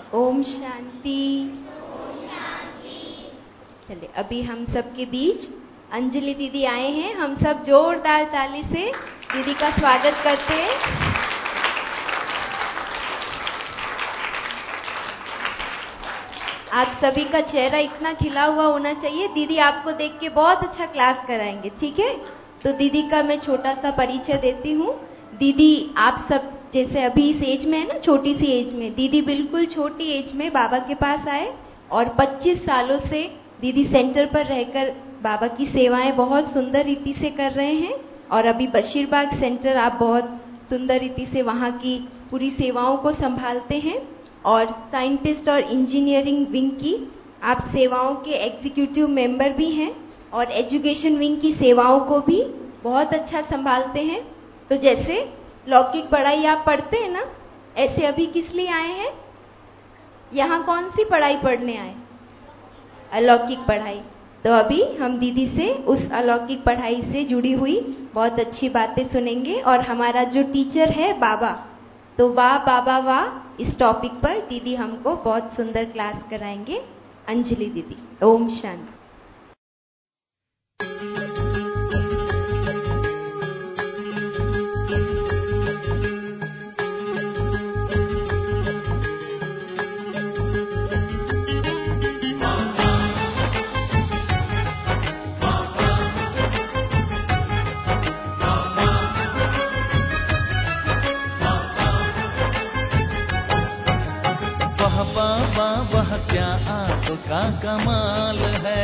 ओम शांति चलिए अभी हम सबके बीच अंजलि दीदी आए हैं हम सब जोरदार ताली से दीदी का स्वागत करते हैं आप सभी का चेहरा इतना खिला हुआ होना चाहिए दीदी आपको देख के बहुत अच्छा क्लास कराएंगे ठीक है तो दीदी का मैं छोटा सा परिचय देती हूँ दीदी आप सब जैसे अभी इस एज में है ना छोटी सी एज में दीदी बिल्कुल छोटी एज में बाबा के पास आए और 25 सालों से दीदी सेंटर पर रहकर बाबा की सेवाएं बहुत सुंदर रीति से कर रहे हैं और अभी बशीरबाग सेंटर आप बहुत सुंदर रीति से वहाँ की पूरी सेवाओं को संभालते हैं और साइंटिस्ट और इंजीनियरिंग विंग की आप सेवाओं के एग्जीक्यूटिव मेंबर भी हैं और एजुकेशन विंग की सेवाओं को भी बहुत अच्छा संभालते हैं तो जैसे लौकिक पढ़ाई आप पढ़ते हैं ना ऐसे अभी किस लिए आए हैं यहाँ कौन सी पढ़ाई पढ़ने आए अलौकिक पढ़ाई तो अभी हम दीदी से उस अलौकिक पढ़ाई से जुड़ी हुई बहुत अच्छी बातें सुनेंगे और हमारा जो टीचर है बाबा तो वाह बाबा वाह इस टॉपिक पर दीदी हमको बहुत सुंदर क्लास कराएंगे अंजलि दीदी ओम शांति वह बाबा वह क्या आपका कमाल है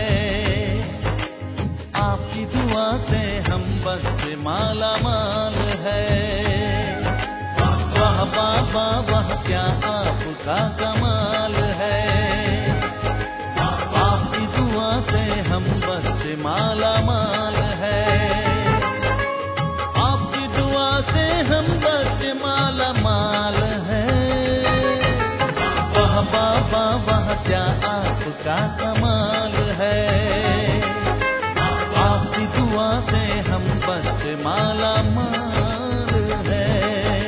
आपकी दुआ से हम बस माला माल है वह बाबा वह क्या आपका कमाल है आपकी दुआ से हम बस माला माल है आपकी दुआ से हम बस माला माल है वह बाबा वह क्या आपका कमाल है आपकी दुआ से हम बस माला माल है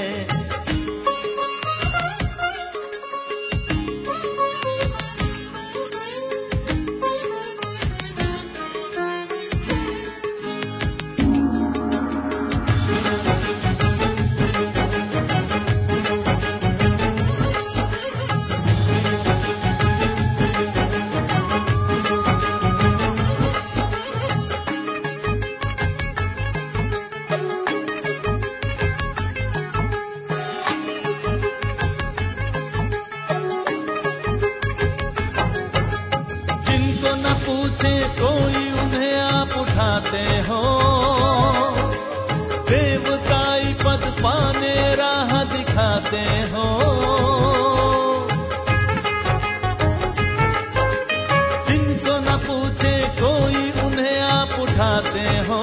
जिनको न पूछे कोई उन्हें आप उठाते हो देवताई पद पाने राह दिखाते हो जिनको न पूछे कोई उन्हें आप उठाते हो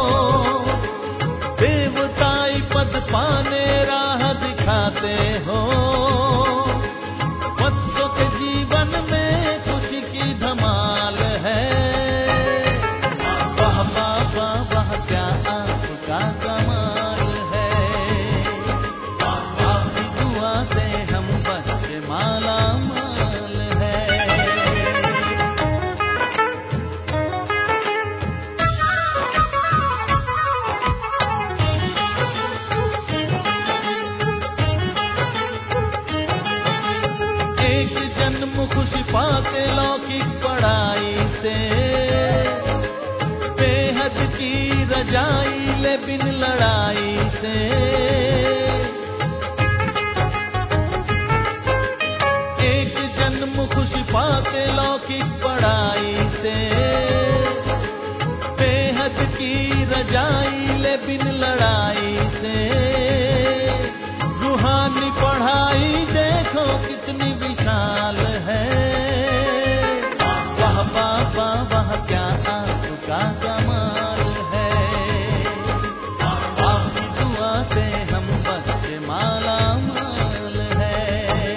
देवताई पद पाने राह दिखाते हो बच्चों के जीवन में खुशी की धमाल है वह बाबा वह क्या आपका कमाल है आपकी दुआ से हम बच्चे माला माल है एक जन्म खुशी पाते लौकिक पढ़ाई से बेहद की रजाई ले बिन लड़ाई से एक जन्म खुशी पाते लौकिक पढ़ाई से बेहद की रजाई ले बिन लड़ाई से रूहानी पढ़ाई देखो कितनी विशाल है वह बाबा वह क्या आपका कमाल है आपकी दुआ से हम बच्चे माला माल है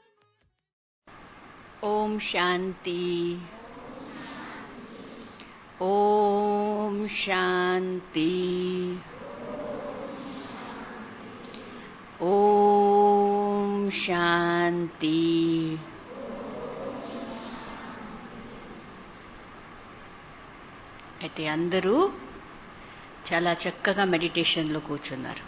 ओम शांति ఓం శాంతి ఓం శాంతి అయితే అందరూ చాలా చక్కగా మెడిటేషన్లో కూర్చున్నారు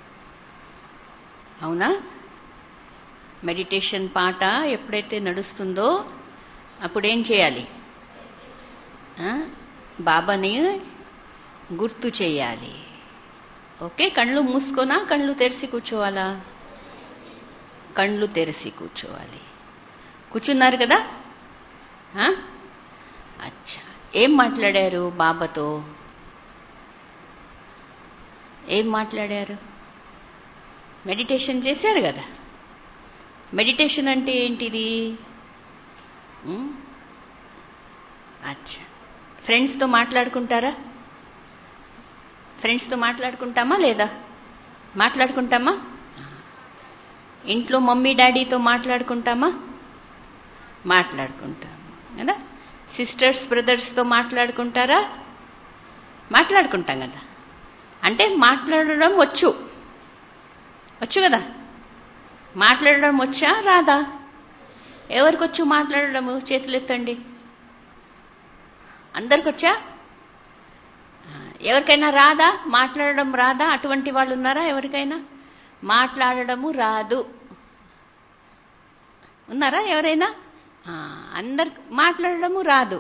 అవునా మెడిటేషన్ పాట ఎప్పుడైతే నడుస్తుందో అప్పుడేం చేయాలి ఆ? బాబాని గుర్తు చేయాలి ఓకే కళ్ళు మూసుకోనా కళ్ళు తెరిచి కూర్చోవాలా కళ్ళు తెరిచి కూర్చోవాలి కూర్చున్నారు కదా ఆ? అచ్చా ఏం మాట్లాడారు బాబాతో ఏం మాట్లాడారు మెడిటేషన్ చేశారు కదా మెడిటేషన్ అంటే ఏంటిది ఉమ్? అచ్చా ఫ్రెండ్స్తో మాట్లాడుకుంటారా ఫ్రెండ్స్తో మాట్లాడుకుంటామా లేదా మాట్లాడుకుంటామా ఇంట్లో మమ్మీ డాడీతో మాట్లాడుకుంటామా మాట్లాడుకుంటాం కదా సిస్టర్స్ బ్రదర్స్తో మాట్లాడుకుంటారా మాట్లాడుకుంటాం కదా అంటే మాట్లాడడం వచ్చు వచ్చు కదా మాట్లాడడం వచ్చా రాదా ఎవరికి వచ్చు మాట్లాడడము చేతులు ఎత్తండి అందరికి వచ్చా ఆ, ఎవరికైనా రాదా మాట్లాడడం రాదా అటువంటి వాళ్ళు ఉన్నారా ఎవరికైనా మాట్లాడడము రాదు ఉన్నారా ఎవరైనా ఆ, అందరికి మాట్లాడడము రాదు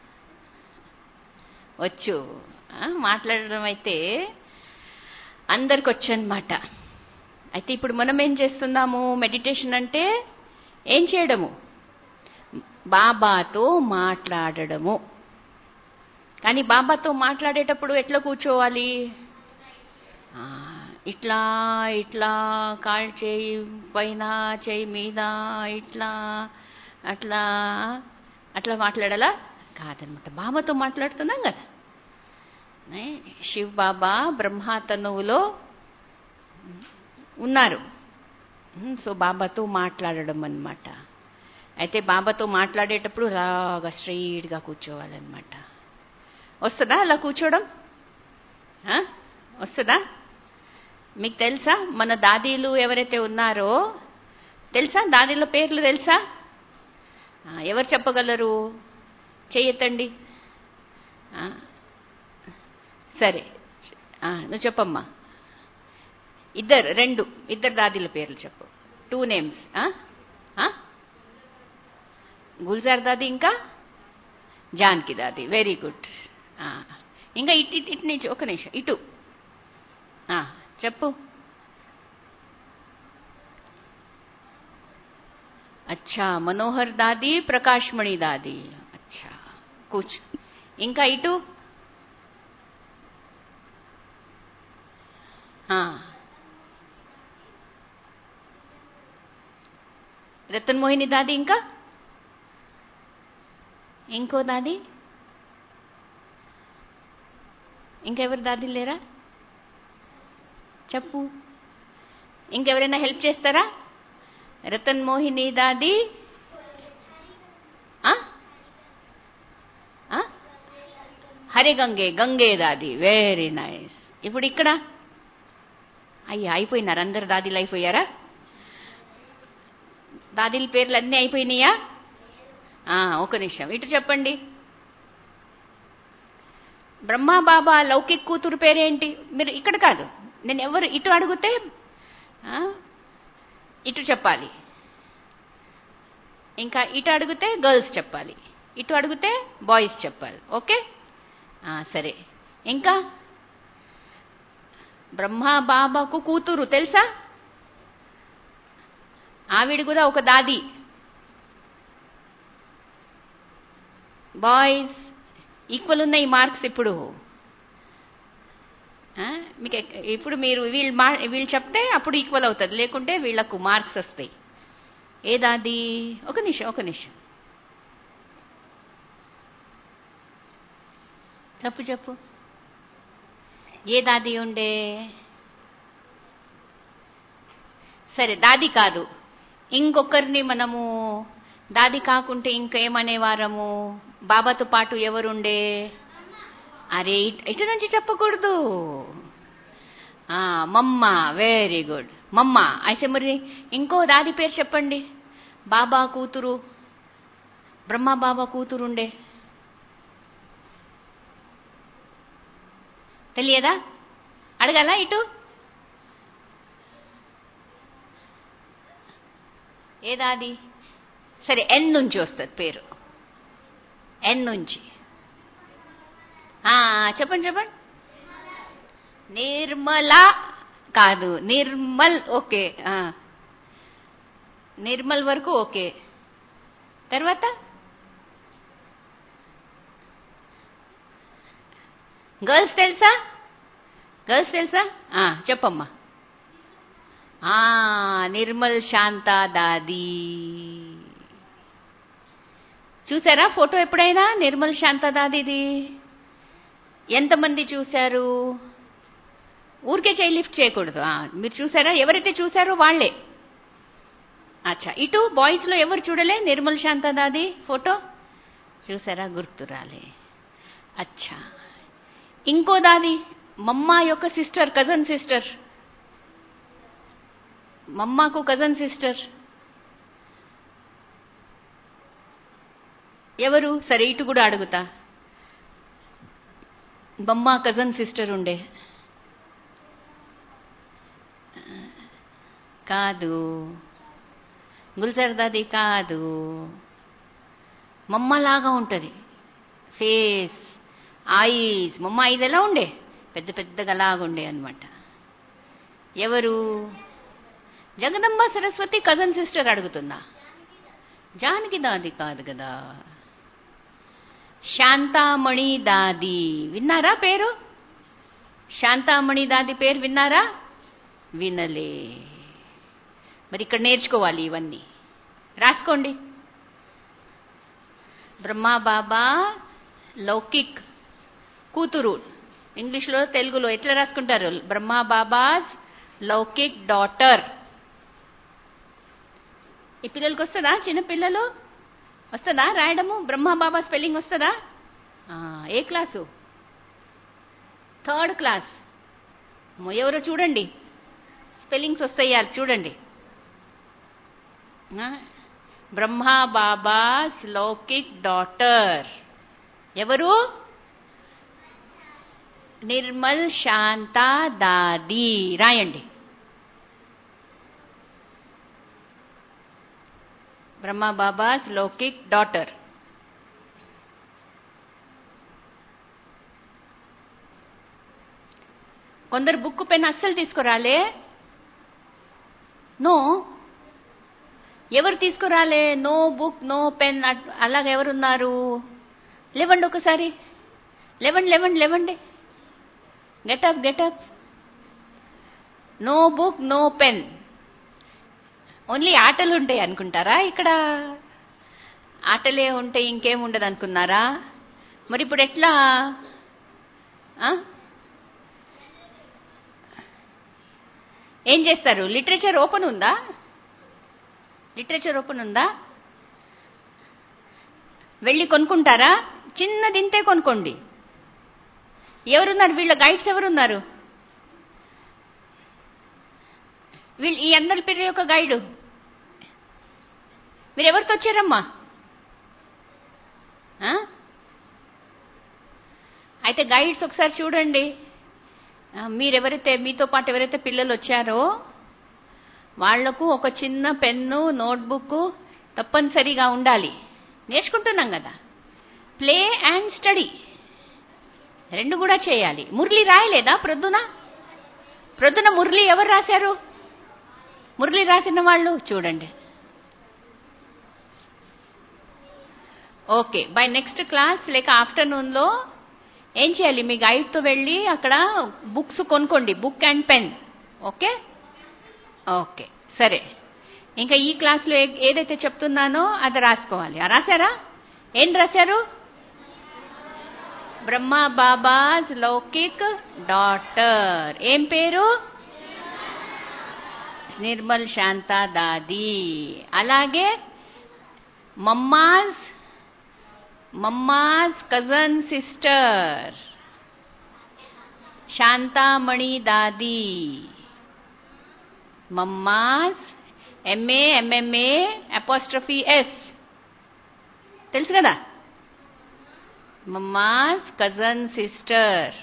వచ్చు ఆ, మాట్లాడడం అయితే అందరికి వచ్చు అనమాట అయితే ఇప్పుడు మనం ఏం చేస్తున్నాము మెడిటేషన్ అంటే ఏం చేయడము బాబాతో మాట్లాడడము కానీ బాబాతో మాట్లాడేటప్పుడు ఎట్లా కూర్చోవాలి ఆ, ఇట్లా ఇట్లా కాళ్ళు చేయి పైన చేయి మీద ఇట్లా అట్లా అట్లా మాట్లాడాలా కాదనమాట బాబాతో మాట్లాడుతున్నాం కదా ఏ, శివ్ బాబా బ్రహ్మ తనువులో ఉన్నారు ఉమ్, సో బాబాతో మాట్లాడడం అన్నమాట అయితే బాబాతో మాట్లాడేటప్పుడు రాగా స్ట్రైట్గా కూర్చోవాలన్నమాట వస్తుందా అలా కూర్చోవడం ఆ? వస్తుందా మీకు తెలుసా మన దాదీలు ఎవరైతే ఉన్నారో తెలుసా దాదీల పేర్లు తెలుసా ఆ, ఎవరు చెప్పగలరు చెయ్యెత్తండి ఆ, సరే ఆ, నువ్వు చెప్పమ్మా ఇద్దరు రెండు ఇద్దరు దాదీల పేర్లు చెప్పు టూ నేమ్స్ గుల్జార్ దాది ఇంకా జాన్కి దాది వెరీ గుడ్ ఇంకా ఇటు ఇటు ఇటు నుంచి ఒక నిమిషం ఇటు ఆ, చెప్పు అచ్చా మనోహర్ దాది ప్రకాష్మణి దాది అచ్చా కూర్చో ఇంకా ఇటు ఆ. రతన్ మోహిని దాది ఇంకా ఇంకో దాది ఇంకెవరు దాది లేరా చెప్పు ఇంకెవరైనా హెల్ప్ చేస్తారా రతన్ మోహిని దాది ఆ? ఆ? హరి గంగే గంగే దాది వెరీ నైస్ ఇప్పుడు ఇక్కడ అయ్యా అయిపోయినారు అందరు దాదీలు అయిపోయారా దాదీల పేర్లు అన్నీ అయిపోయినాయా ఆ, ఒక నిమిషం ఇటు చెప్పండి బ్రహ్మా బాబా లౌకిక్ కూతురు పేరేంటి మీరు ఇక్కడ కాదు నేను ఎవరు ఇటు అడిగితే ఆ, ఇటు చెప్పాలి ఇంకా ఇటు అడిగితే గర్ల్స్ చెప్పాలి ఇటు అడిగితే బాయ్స్ చెప్పాలి ఓకే ఆ, సరే ఇంకా బ్రహ్మా బాబాకు కూతురు తెలుసా ఆవిడ కూడా ఒక దాది బాయ్స్ ఈక్వల్ ఉన్నాయి మార్క్స్ ఇప్పుడు ఆ, మీకు ఎక్- ఇప్పుడు మీరు వీళ్ళు మా వీళ్ళు చెప్తే అప్పుడు ఈక్వల్ అవుతుంది లేకుంటే వీళ్ళకు మార్క్స్ వస్తాయి ఏ దాది ఒక నిమిషం ఒక నిమిషం చెప్పు చెప్పు ఏ దాది ఉండే సరే దాది కాదు ఇంకొకరిని మనము దాది కాకుంటే ఇంకేమనేవారము బాబాతో పాటు ఎవరుండే అరే ఇట్- ఇటు నుంచి చెప్పకూడదు ఆ, మమ్మ వెరీ గుడ్ మమ్మ అయితే మరి ఇంకో దాది పేరు చెప్పండి బాబా కూతురు బ్రహ్మ బాబా కూతురు ఉండే తెలియదా అడగాల ఇటు ఏదాది సరే ఎన్ నుంచి వస్తుంది పేరు ఎన్ నుంచి ఆ, చెప్పండి చెప్పండి నిర్మల కాదు నిర్మల్ ఓకే ఆ. నిర్మల్ వరకు ఓకే తర్వాత గర్ల్స్ తెలుసా గర్ల్స్ తెలుసా ఆ, చెప్పమ్మా ఆ, నిర్మల్ శాంత దాది చూసారా ఫోటో ఎప్పుడైనా నిర్మల్ శాంత దాదిది ఎంతమంది చూశారు ఊరికే చేయి లిఫ్ట్ చేయకూడదు ఆ, మీరు చూసారా ఎవరైతే చూసారో వాళ్ళే అచ్చా ఇటు బాయ్స్ లో ఎవరు చూడలే నిర్మల్ శాంత దాది ఫోటో చూసారా గుర్తు రాలే అచ్చా ఇంకో దాది మమ్మ యొక్క సిస్టర్ కజన్ సిస్టర్ మమ్మకు కజన్ సిస్టర్ ఎవరు సరే ఇటు కూడా అడుగుతా బొమ్మ కజన్ సిస్టర్ ఉండే కాదు గుల్జర్ దాది కాదు మమ్మలాగా ఉంటుంది ఫేస్ ఐస్ మమ్మ ఐస్ ఎలా ఉండే పెద్ద పెద్దగా లాగుండే అనమాట ఎవరు జగదంబ సరస్వతి కజన్ సిస్టర్ అడుగుతుందా జానకి దాది కాదు కదా శాంతామణి దాది విన్నారా పేరు శాంతామణి దాది పేరు విన్నారా వినలే మరి ఇక్కడ నేర్చుకోవాలి ఇవన్నీ రాసుకోండి బ్రహ్మా బాబా లౌకిక్ కూతురు ఇంగ్లీష్లో తెలుగులో ఎట్లా రాసుకుంటారు బ్రహ్మా బాబాస్ లౌకిక్ డాటర్ ఈ పిల్లలకి వస్తుందా చిన్న పిల్లలు వస్తుందా రాయడము బ్రహ్మా బాబా స్పెల్లింగ్ వస్తుందా ఆ, ఏ క్లాసు థర్డ్ క్లాస్ అమ్మో, ఎవరో చూడండి స్పెల్లింగ్స్ వస్తాయా చూడండి ఆ, బ్రహ్మా బాబాస్ లౌకిక్ డాటర్ ఎవరు నిర్మల్ శాంత దాది రాయండి బ్రహ్మా బాబాస్ లౌకిక్ డాటర్ కొందరు బుక్ పెన్ అస్సలు తీసుకురాలే నో ఎవరు తీసుకురాలే నో బుక్ నో పెన్ అలాగ ఎవరున్నారు లేవండి ఒకసారి లేవండి లేవండి లేవండి get up get up no book no pen only ఆటలు ఉంటాయి అనుకుంటారా ఇక్కడ ఆటలే ఉంటాయి ఇంకేం ఉండదు అనుకున్నారా మరి ఇప్పుడు ఎట్లా ఆ? ఏం చేస్తారు లిటరేచర్ ఓపెన్ ఉందా లిటరేచర్ ఓపెన్ ఉందా వెళ్ళి కొనుక్కుంటారా చిన్నదింతే కొనుక్కోండి ఎవరున్నారు వీళ్ళ గైడ్స్ ఎవరున్నారు వీళ్ళు ఈ అందరి పేరు యొక్క గైడు మీరు ఎవరితో వచ్చారమ్మా ఆ? అయితే గైడ్స్ ఒకసారి చూడండి ఆ, మీరెవరైతే మీతో పాటు ఎవరైతే పిల్లలు వచ్చారో వాళ్లకు ఒక చిన్న పెన్ను నోట్బుక్ తప్పనిసరిగా ఉండాలి నేర్చుకుంటున్నాం కదా ప్లే అండ్ స్టడీ రెండు కూడా చేయాలి మురళి రాయలేదా ప్రొద్దున ప్రొద్దున మురళి ఎవరు రాశారు మురళి రాసిన వాళ్ళు చూడండి ఓకే బై నెక్స్ట్ క్లాస్ లేక ఆఫ్టర్నూన్లో ఏం చేయాలి మీ గైడ్తో వెళ్ళి అక్కడ బుక్స్ కొనుక్కోండి book and pen okay okay సరే ఇంకా ఈ క్లాస్లో ఏ- ఏదైతే చెప్తున్నానో అది రాసుకోవాలి ఆ, రాశారా ఏం రాశారు బ్రహ్మ బాబాస్ లౌకిక్ డాటర్ ఏం పేరు నిర్మల్ శాంత దాది అలాగే mamma's mamma's cousin sister Shantamani దాది mamma's M A M M A apostrophe S తెలుసు కదా mamma's cousin sister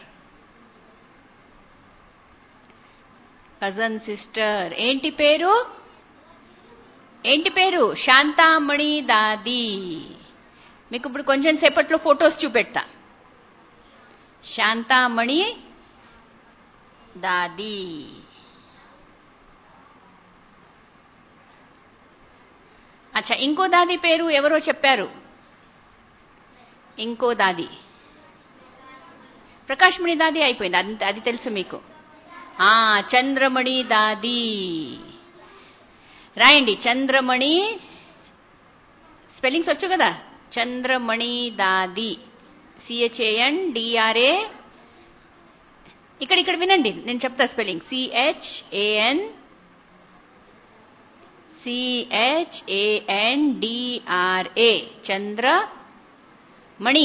cousin sister ఏంటి పేరు ఏంటి పేరు శాంతామణి దాది మీకు ఇప్పుడు కొంచెం సేపట్లో ఫొటోస్ చూపెడతా శాంతామణి దాది అచ్చా ఇంకో దాది పేరు ఎవరో చెప్పారు ఇంకో దాది ప్రకాశ్మణి దాది అయిపోయింది అది అది తెలుసు మీకు ఆ చంద్రమణి దాది రాయండి చంద్రమణి స్పెల్లింగ్స్ వచ్చు కదా చంద్రమణి దాది సిహెచ్ఏఎన్ డిఆర్ఏ ఇక్కడ ఇక్కడ వినండి నేను చెప్తా spelling C H A N C H A N D R A Chandra Mani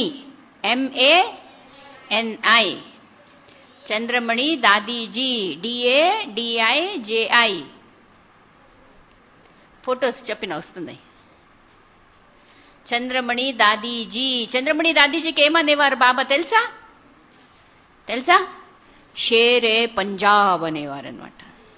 M A N I Chandramani దాదీజీ డిఏ డిఐ జేఐ ఫొటోస్ చెప్పిన వస్తుంది చంద్రమణి దాదీజీ చంద్రమణి దాదీజీకి ఏమనేవారు బాబా తెలుసా తెలుసా షేరే పంజాబ్ అనేవారు అనమాట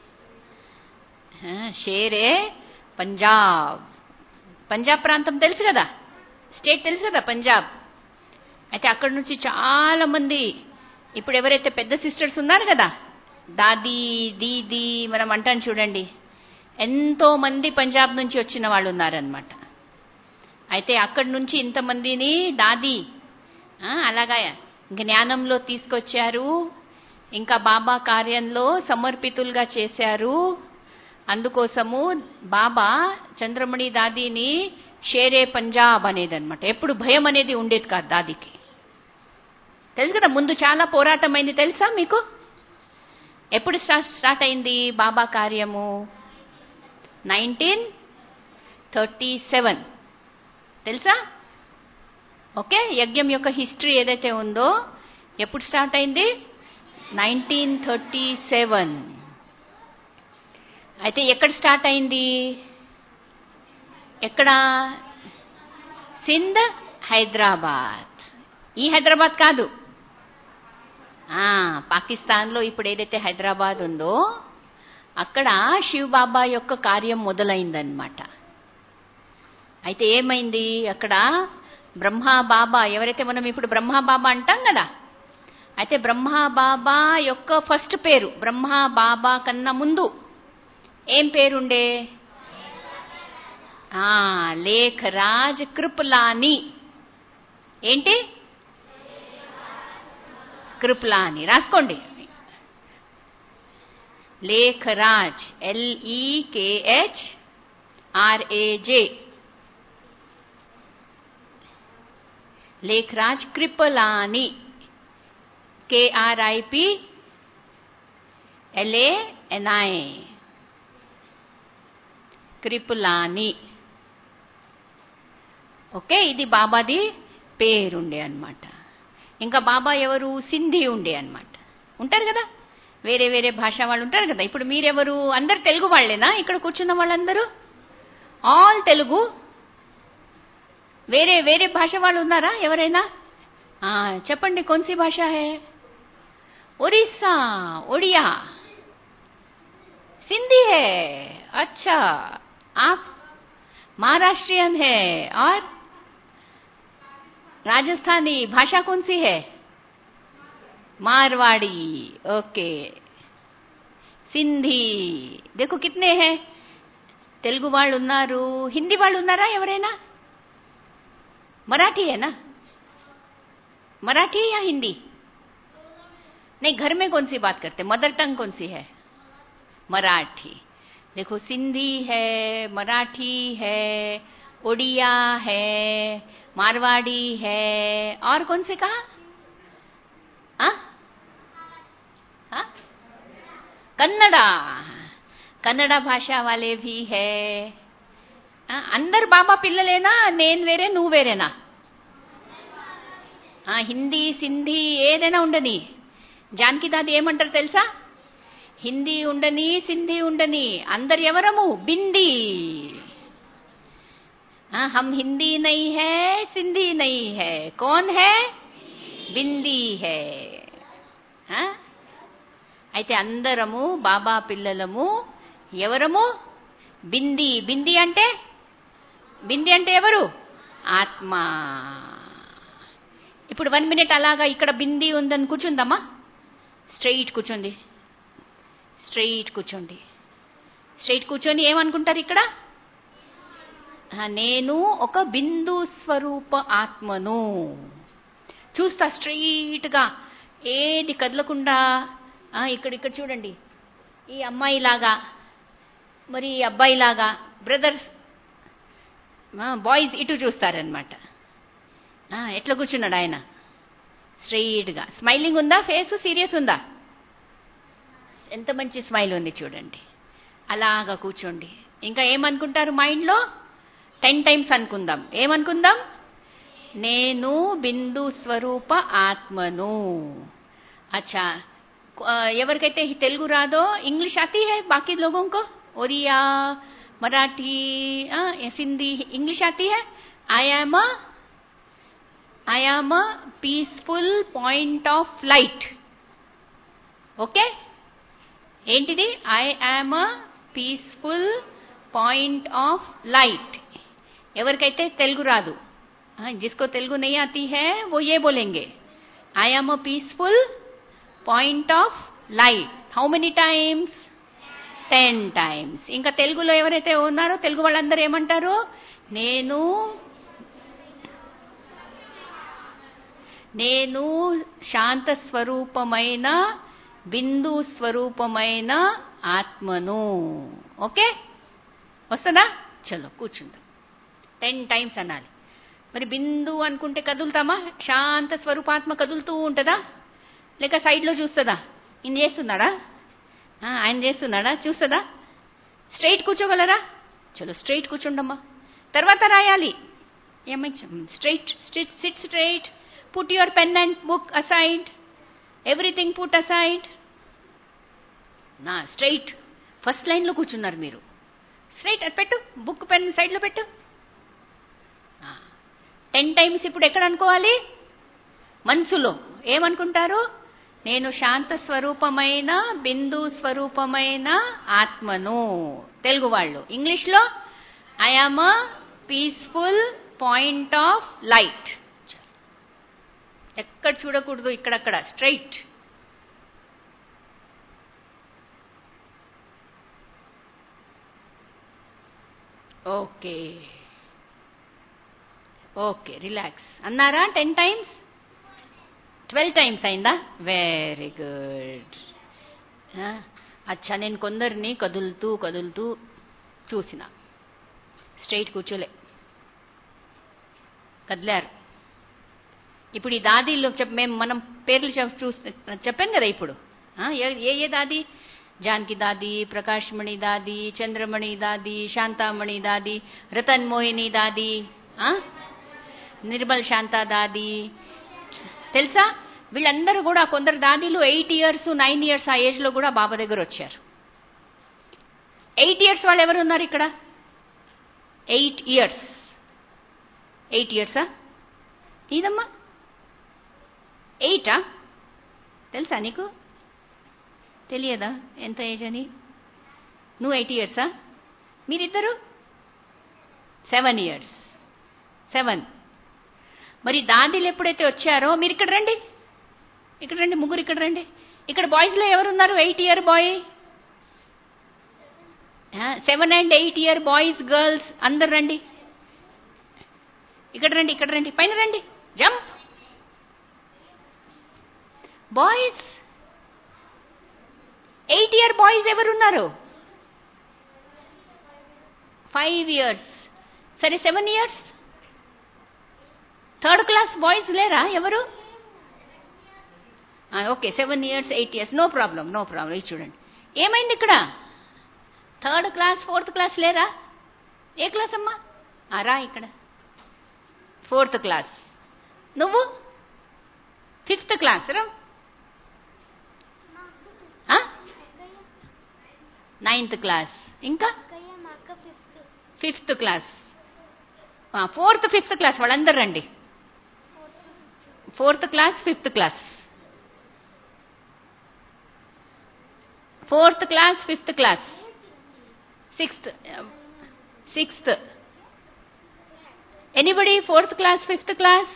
షేరే పంజాబ్ పంజాబ్ ప్రాంతం తెలుసు కదా స్టేట్ తెలుసు కదా పంజాబ్ అయితే అక్కడ నుంచి చాలా మంది ఇప్పుడు ఎవరైతే పెద్ద సిస్టర్స్ ఉన్నారు కదా దాదీ దీది మనం అంటాం చూడండి ఎంతో మంది పంజాబ్ నుంచి వచ్చిన వాళ్ళు ఉన్నారనమాట అయితే అక్కడి నుంచి ఇంతమందిని దాది ఆ, అలాగా జ్ఞానంలో తీసుకొచ్చారు ఇంకా బాబా కార్యంలో సమర్పితులుగా చేశారు అందుకోసము బాబా చంద్రమణి దాదీని షేరే పంజాబ్ అనేది అనమాట ఎప్పుడు భయం అనేది ఉండేది కాదు దాదికి తెలుసు కదా ముందు చాలా పోరాటం అయింది తెలుసా మీకు ఎప్పుడు స్టార్ట్ స్టార్ట్ అయింది బాబా కార్యము నైన్టీన్ థర్టీ సెవెన్ తెలుసా ఓకే యజ్ఞం యొక్క హిస్టరీ ఏదైతే ఉందో ఎప్పుడు స్టార్ట్ అయింది నైన్టీన్ థర్టీ సెవెన్ అయితే ఎక్కడ స్టార్ట్ అయింది ఎక్కడ సింధ్ హైదరాబాద్ ఈ హైదరాబాద్ కాదు ఆ, పాకిస్తాన్లో ఇప్పుడు ఏదైతే హైదరాబాద్ ఉందో అక్కడ శివ్ బాబా యొక్క కార్యం మొదలైందనమాట అయితే ఏమైంది అక్కడ బ్రహ్మా బాబా ఎవరైతే మనం ఇప్పుడు బ్రహ్మా బాబా అంటాం కదా అయితే బ్రహ్మా బాబా యొక్క ఫస్ట్ పేరు బ్రహ్మా బాబా కన్నా ముందు ఏం పేరుండే ఆ, లేఖరాజ్ కృపలాని ఏంటి కృపలాని రాసుకోండి Lekhraj L E K H R A J Lekhraj Kripalani K R I P L A N I Kripalani okay ఇది బాబాది పేరుండే అన్నమాట ఇంకా బాబా ఎవరు సింధీ ఉండే అన్నమాట ఉంటారు కదా వేరే వేరే భాష వాళ్ళు ఉంటారు కదా ఇప్పుడు మీరెవరు అందరు తెలుగు వాళ్ళేనా ఇక్కడ కూర్చున్న వాళ్ళందరూ ఆల్ తెలుగు వేరే వేరే భాష వాళ్ళు ఉన్నారా ఎవరైనా ఆ, చెప్పండి కొన్సి భాష హే ఒరిస్సా ఒడియా सिंधी है अच्छा आप महाराष्ट्रियन है और राजस्थानी भाषा कौन सी है मारवाड़ी ओके సింధీ देखो कितने हैं తెలుగు వాళ్ళు ఉన్నారు హిందీ వాళ్ళు ఉన్నారా ఎవరైనా मराठी है ना मराठी या हिंदी नहीं घर में कौन सी बात करते मदर टंग कौन सी है मराठी देखो सिंधी है मराठी है उड़िया है मारवाड़ी है और कौन से कहा आ? आ? कन्नड़ा कन्नड़ा भाषा वाले भी है ఆ, అందరు బాబా పిల్లలేనా నేను వేరే నువ్వు వేరేనా ఆ, హిందీ సింధీ ఏదైనా ఉండని జానకి దాది ఏమంటారు తెలుసా హిందీ ఉండని సింధీ ఉండని అందరు ఎవరము బింది हाँ, हम हिंदी नहीं है सिंधी नहीं है कौन है బింది హే ఆ? అయితే అందరము బాబా పిల్లలము ఎవరము బింది బింది అంటే బింది అంటే ఎవరు ఆత్మ ఇప్పుడు వన్ మినిట్ అలాగా ఇక్కడ బింది ఉందని కూర్చుందమ్మా స్ట్రైట్ కూర్చోండి స్ట్రైట్ కూర్చోండి స్ట్రైట్ కూర్చొని ఏమనుకుంటారు ఇక్కడ ఆ, నేను ఒక బిందు స్వరూప ఆత్మను చూస్తా స్ట్రైట్గా ఏది కదలకుండా ఆ, ఇక్కడ ఇక్కడ చూడండి ఈ అమ్మాయిలాగా మరి ఈ అబ్బాయిలాగా బ్రదర్స్ బాయ్స్ ఇటు చూస్తారనమాట ఎట్లా కూర్చున్నాడు ఆయన స్ట్రైట్గా స్మైలింగ్ ఉందా ఫేస్ సీరియస్ ఉందా ఎంత మంచి స్మైల్ ఉంది చూడండి అలాగా కూర్చోండి ఇంకా ఏమనుకుంటారు మైండ్లో టెన్ టైమ్స్ అనుకుందాం ఏమనుకుందాం నేను బిందు స్వరూప ఆత్మను అచ్చా ఆ, ఎవరికైతే ఈ తెలుగు రాదో ఇంగ్లీష్ ఆती है बाकी लोगों को ओरिया मराठी आ, सिंधी इंग्लिश आती है I am a I am a peaceful point of light okay ఏంటిది I am a peaceful point of light ఎవరికైతే తెలుగు రాదు हाँ, जिसको तेलुगु नहीं आती है वो ये बोलेंगे I am a peaceful point of light how many times ten times ఇంకా తెలుగులో ఎవరైతే ఉన్నారో తెలుగు వాళ్ళందరూ ఏమంటారు నేను నేను శాంత స్వరూపమైన బిందు స్వరూపమైన ఆత్మను ఓకే వస్తుందా చలో కూర్చుందాం టెన్ టైమ్స్ అనాలి మరి బిందు అనుకుంటే కదులుతామా శాంత స్వరూపాత్మ కదులుతూ ఉంటుందా లేక సైడ్లో చూస్తుందా ఈయన చేస్తున్నాడా ఆ, ఆయన చేస్తున్నాడా చూస్తుందా స్ట్రైట్ కూర్చోగలరా చలో స్ట్రైట్ కూర్చోండమ్మా తర్వాత రాయాలి ఏమై straight sit straight put your pen and book aside everything put aside నా స్ట్రైట్ ఫస్ట్ లైన్లో కూర్చున్నారు మీరు స్ట్రైట్ అది పెట్టు బుక్ పెన్ సైడ్లో పెట్టు టెన్ టైమ్స్ ఇప్పుడు ఎక్కడ అనుకోవాలి మనసులో ఏమనుకుంటారు నేను శాంత స్వరూపమైన బిందు స్వరూపమైన ఆత్మను తెలుగు వాళ్ళు ఇంగ్లీష్లో I am a peaceful point of light ఎక్కడ చూడకూడదు ఇక్కడక్కడ స్ట్రైట్ ఓకే ఓకే రిలాక్స్ అన్నారా టెన్ టైమ్స్ ట్వెల్వ్ టైమ్స్ అయిందా వెరీ గుడ్ అచ్చా నేను కొందరిని కదులుతూ కదులుతూ చూసిన స్ట్రైట్ కూర్చోలే కదిలారు ఇప్పుడు ఈ దాదీలు చెప్ మేము మనం పేర్లు చెప్ చూ చెప్పాం కదా ఇప్పుడు ఆ, ఏ- ఏ ఏ దాది జానకి దాది ప్రకాశ్మణి దాది చంద్రమణి దాది శాంతామణి దాది రతన్ మోహిని దాది ఆ? నిర్మల్ శాంత దాది తెలుసా వీళ్ళందరూ కూడా కొందరు దాదీలు ఎయిట్ ఇయర్స్ నైన్ ఇయర్స్ ఆ ఏజ్లో కూడా బాబా దగ్గర వచ్చారు ఎయిట్ ఇయర్స్ వాళ్ళు ఎవరు ఉన్నారు ఇక్కడ ఎయిట్ ఇయర్స్ ఎయిట్ ఇయర్సా ఇదమ్మా ఎయిటా తెలుసా నీకు తెలియదా ఎంత ఏజ్ అని నువ్వు ఎయిట్ ఇయర్సా మీరిద్దరు సెవెన్ ఇయర్స్ సెవెన్ మరి దాదీలు ఎప్పుడైతే వచ్చారో మీరు ఇక్కడ రండి ఇక్కడ రండి ముగ్గురు ఇక్కడ రండి ఇక్కడ బాయ్స్లో ఎవరున్నారు eight year boy seven and eight year boys girls అందరు రండి ఇక్కడ రండి ఇక్కడ రండి పైన రండి jump boys eight year boys ఎవరున్నారు ఫైవ్ ఇయర్స్ సరే seven years third class boys లేరా ఎవరు okay seven years eight years no problem no problem ఇది చూడండి ఏమైంది ఇక్కడ థర్డ్ క్లాస్ ఫోర్త్ క్లాస్ లేరా ఏ క్లాస్ అమ్మా ఆ, రా ఇక్కడ ఫోర్త్ క్లాస్ నువ్వు ఫిఫ్త్ క్లాస్ రా నైన్త్ క్లాస్ ఇంకా అక్కయ్య మా అక్క fifth fifth class fourth fifth class వాళ్ళందరూ రండి fourth class fifth class fourth class fifth class sixth sixth anybody fourth class fifth class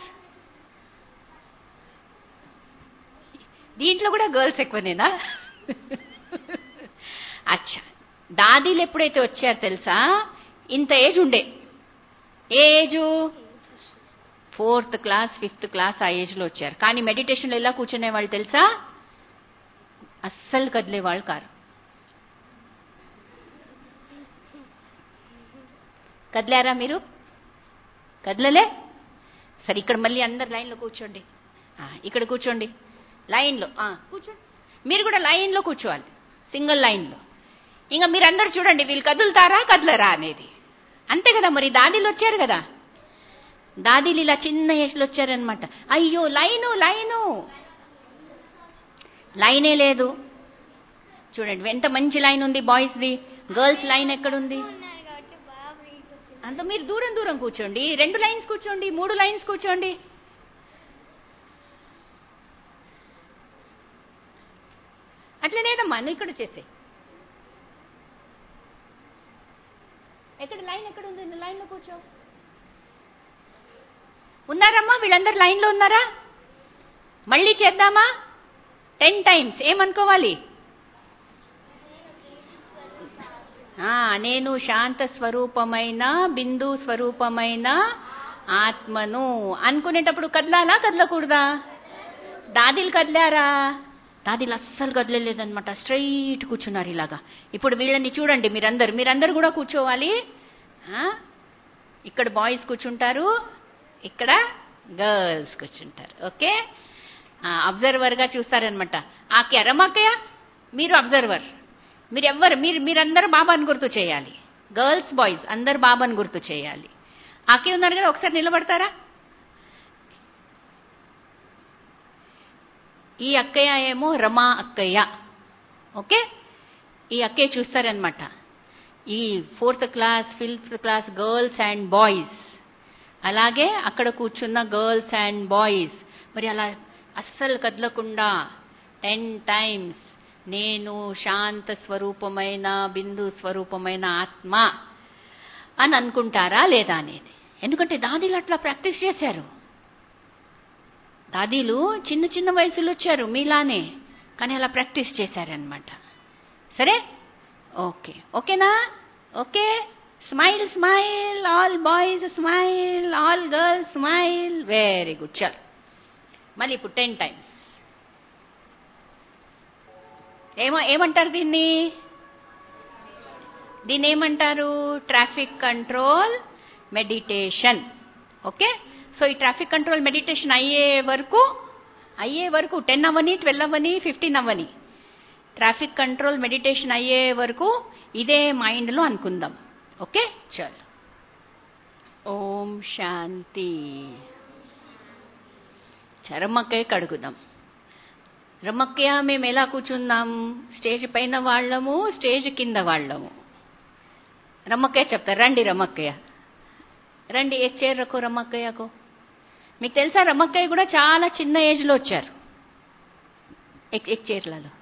దీంట్లో కూడా గర్ల్స్ ఎక్కువనేనా అచ్చా దాదీలు ఎప్పుడైతే వచ్చారు తెలుసా ఇంత ఏజ్ ఉండే ఏ age fourth class fifth class ఆ ఏజ్లో వచ్చారు కానీ మెడిటేషన్లో ఎలా కూర్చునే వాళ్ళు తెలుసా అస్సలు కదిలే వాళ్ళు కారు కదిలారా మీరు కదలలే సరే ఇక్కడ మళ్ళీ అందరు లైన్లో కూర్చోండి ఆ, ఇక్కడ కూర్చోండి లైన్లో ఆ, కూర్చోండి మీరు కూడా లైన్లో కూర్చోవాలి సింగిల్ లైన్లో ఇంకా మీరందరూ చూడండి వీళ్ళు కదులుతారా కదలరా అనేది అంతే కదా మరి దాదీలు వచ్చారు కదా దాదీలు ఇలా చిన్న ఏజ్లో వచ్చారనమాట అయ్యో లైను లైను లైనే లేదు చూడండి ఎంత మంచి లైన్ ఉంది బాయ్స్ది గర్ల్స్ లైన్ ఎక్కడుంది ఉన్నారు కాబట్టి బాగా బ్రేక్ వచ్చింది అంత మీరు దూరం దూరం కూర్చోండి రెండు లైన్స్ కూర్చోండి మూడు లైన్స్ కూర్చోండి అట్లా లేదమ్మా నువ్వు ఇక్కడ చేసే ఎక్కడ లైన్ ఎక్కడ ఉంది నువ్వు లైన్లో కూర్చో ఉన్నారమ్మా వీళ్ళందరూ లైన్లో ఉన్నారా మళ్ళీ చేద్దామా టెన్ టైమ్స్ ఏమనుకోవాలి ఆ, నేను శాంత స్వరూపమైన బిందు స్వరూపమైన ఆత్మను అనుకునేటప్పుడు కదలాలా కదలకూడదా దాదీలు కదిలారా దాదీలు అస్సలు కదలలేదన్నమాట స్ట్రైట్ కూర్చున్నారు ఇలాగా ఇప్పుడు వీళ్ళని చూడండి మీరందరు మీరందరు కూడా కూర్చోవాలి ఆ? ఇక్కడ బాయ్స్ కూర్చుంటారు ఇక్కడ గర్ల్స్ కూర్చుంటారు ఓకే అబ్జర్వర్గా చూస్తారనమాట ఆకే రమాకయ్య మీరు అబ్జర్వర్ మీరు ఎవ్వరు మీరు మీరందరూ బాబాని గుర్తు చేయాలి గర్ల్స్ బాయ్స్ అందరు బాబాని గుర్తు చేయాలి ఆకే ఉన్నారు కదా ఒకసారి నిలబడతారా ఈ అక్కయ్య ఏమో రమా అక్కయ్య ఓకే ఈ అక్కయ్య చూస్తారనమాట ఈ fourth class fifth class girls and boys అలాగే అక్కడ కూర్చున్న గర్ల్స్ అండ్ బాయ్స్ మరి అలా అస్సలు కదలకుండా టెన్ టైమ్స్ నేను శాంత స్వరూపమైన బిందు స్వరూపమైన ఆత్మ అని అనుకుంటారా లేదా అనేది ఎందుకంటే దాదీలు అట్లా ప్రాక్టీస్ చేశారు దాదీలు చిన్న చిన్న వయసులో వచ్చారు మీలానే కానీ అలా ప్రాక్టీస్ చేశారనమాట సరే ఓకే ఓకేనా okay smile smile all boys smile all girls smile very good చల్ మళ్ళీ ఇప్పుడు టెన్ టైమ్స్ ఏమో ఏమంటారు దీన్ని దీన్ని ఏమంటారు traffic control meditation okay so ఈ ట్రాఫిక్ కంట్రోల్ మెడిటేషన్ అయ్యే వరకు అయ్యే వరకు టెన్ అవ్వని ట్వెల్వ్ అవ్వని ఫిఫ్టీన్ అవ్వని ట్రాఫిక్ కంట్రోల్ మెడిటేషన్ అయ్యే వరకు ఇదే మైండ్లో అనుకుందాం ఓకే చల్ ఓం శాంతి చరమక్కయ్య కడుగుదాం రమ్మక్కయ్య మేము ఎలా కూర్చుందాం స్టేజ్ పైన వాళ్ళము స్టేజ్ కింద వాళ్ళము రమ్మక్కయ్య చెప్తారు రండి రమ్మక్కయ్య రండి ఏ చైర్ రకో రమ్మక్కయ్యకు మీకు తెలుసా రమ్మక్కయ్య కూడా చాలా చిన్న ఏజ్లో వచ్చారు ఎక్ ఎక్ చైర్లలో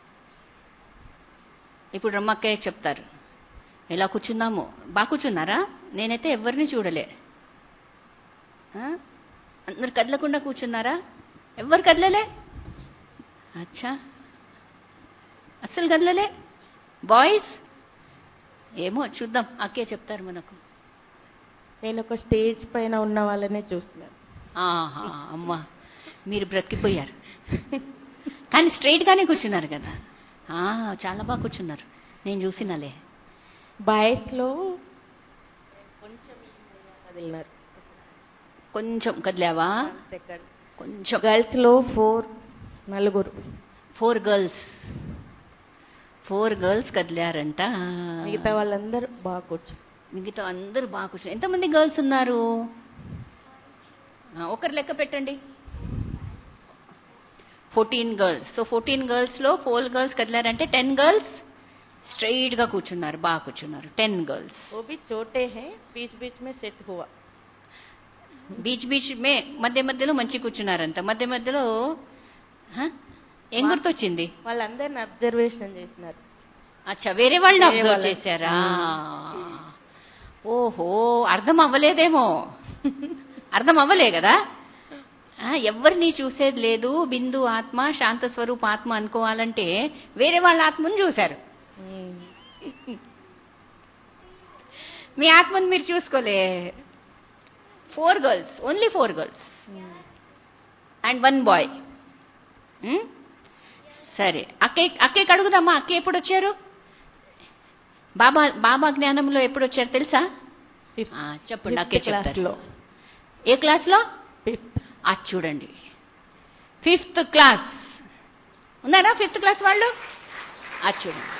ఇప్పుడు రమ్మక్కయ్య చెప్తారు ఎలా కూర్చున్నాము బాగా కూర్చున్నారా నేనైతే ఎవరిని చూడలే ఆ? అందరు కదలకుండా కూర్చున్నారా ఎవరు కదలలే అచ్చా అస్సలు కదలలే బాయ్స్ ఏమో చూద్దాం అక్కే చెప్తారు మనకు నేను ఒక స్టేజ్ పైన ఉన్న వాళ్ళనే చూస్తున్నాను ఆహా అమ్మా మీరు బ్రతికిపోయారు కానీ straight గానే కూర్చున్నారు కదా ఆ, చాలా బాగా కూర్చున్నారు నేను చూసినాలే బాయ్స్ లో కొంచెం కదిలినారు కొంచెం కదిలావా సెకండ్ కొంచెం గర్ల్స్ లో ఫోర్ నలుగురు ఫోర్ గర్ల్స్ ఫోర్ గర్ల్స్ కదిలారంట మిగతా వాళ్ళందరూ బాగా కూర్చో మిగతా అందరూ బాగా కూర్చున్నారు ఎంతమంది గర్ల్స్ ఉన్నారు ఆ, ఒకరు లెక్క పెట్టండి ఫోర్టీన్ గర్ల్స్ సో ఫోర్టీన్ గర్ల్స్లో ఫోర్ గర్ల్స్ కదిలారంటే టెన్ గర్ల్స్ స్ట్రైట్గా కూర్చున్నారు బాగా కూర్చున్నారు టెన్ గర్ల్స్ वो भी छोटे हैं बीच बीच में सेट हुआ బీచ్ బీచ్ మే మధ్య మధ్యలో మంచి కూర్చున్నారంట మధ్య మధ్యలో హ? ఏం వా- గుర్తొచ్చింది వాళ్ళందరిని అబ్జర్వేషన్ చేసినారు అచ్చా వేరే వాళ్ళని వేరే అబ్జర్వ్ వాళ్ళని. చేశారా ఓహో అర్థం అవ్వలేదేమో అర్థం అవ్వలే కదా ఆ, ఎవరిని చూసేది లేదు బిందు ఆత్మ శాంత స్వరూప ఆత్మ అనుకోవాలంటే వేరే వాళ్ళ ఆత్మను చూశారు మీ ఆత్మను మీరు చూసుకోలే four girls only four girls and one boy సరే అక్కే అక్కేకి అడుగుదామా అక్క ఎప్పుడు వచ్చారు బాబా బాబా జ్ఞానంలో ఎప్పుడు వచ్చారు తెలుసా ఆ, చెప్పండి అక్కే చెప్తారు లో ఏ క్లాస్లో ఫిఫ్త్ అది చూడండి ఫిఫ్త్ క్లాస్ ఉన్నారా ఫిఫ్త్ క్లాస్ వాళ్ళు అది చూడండి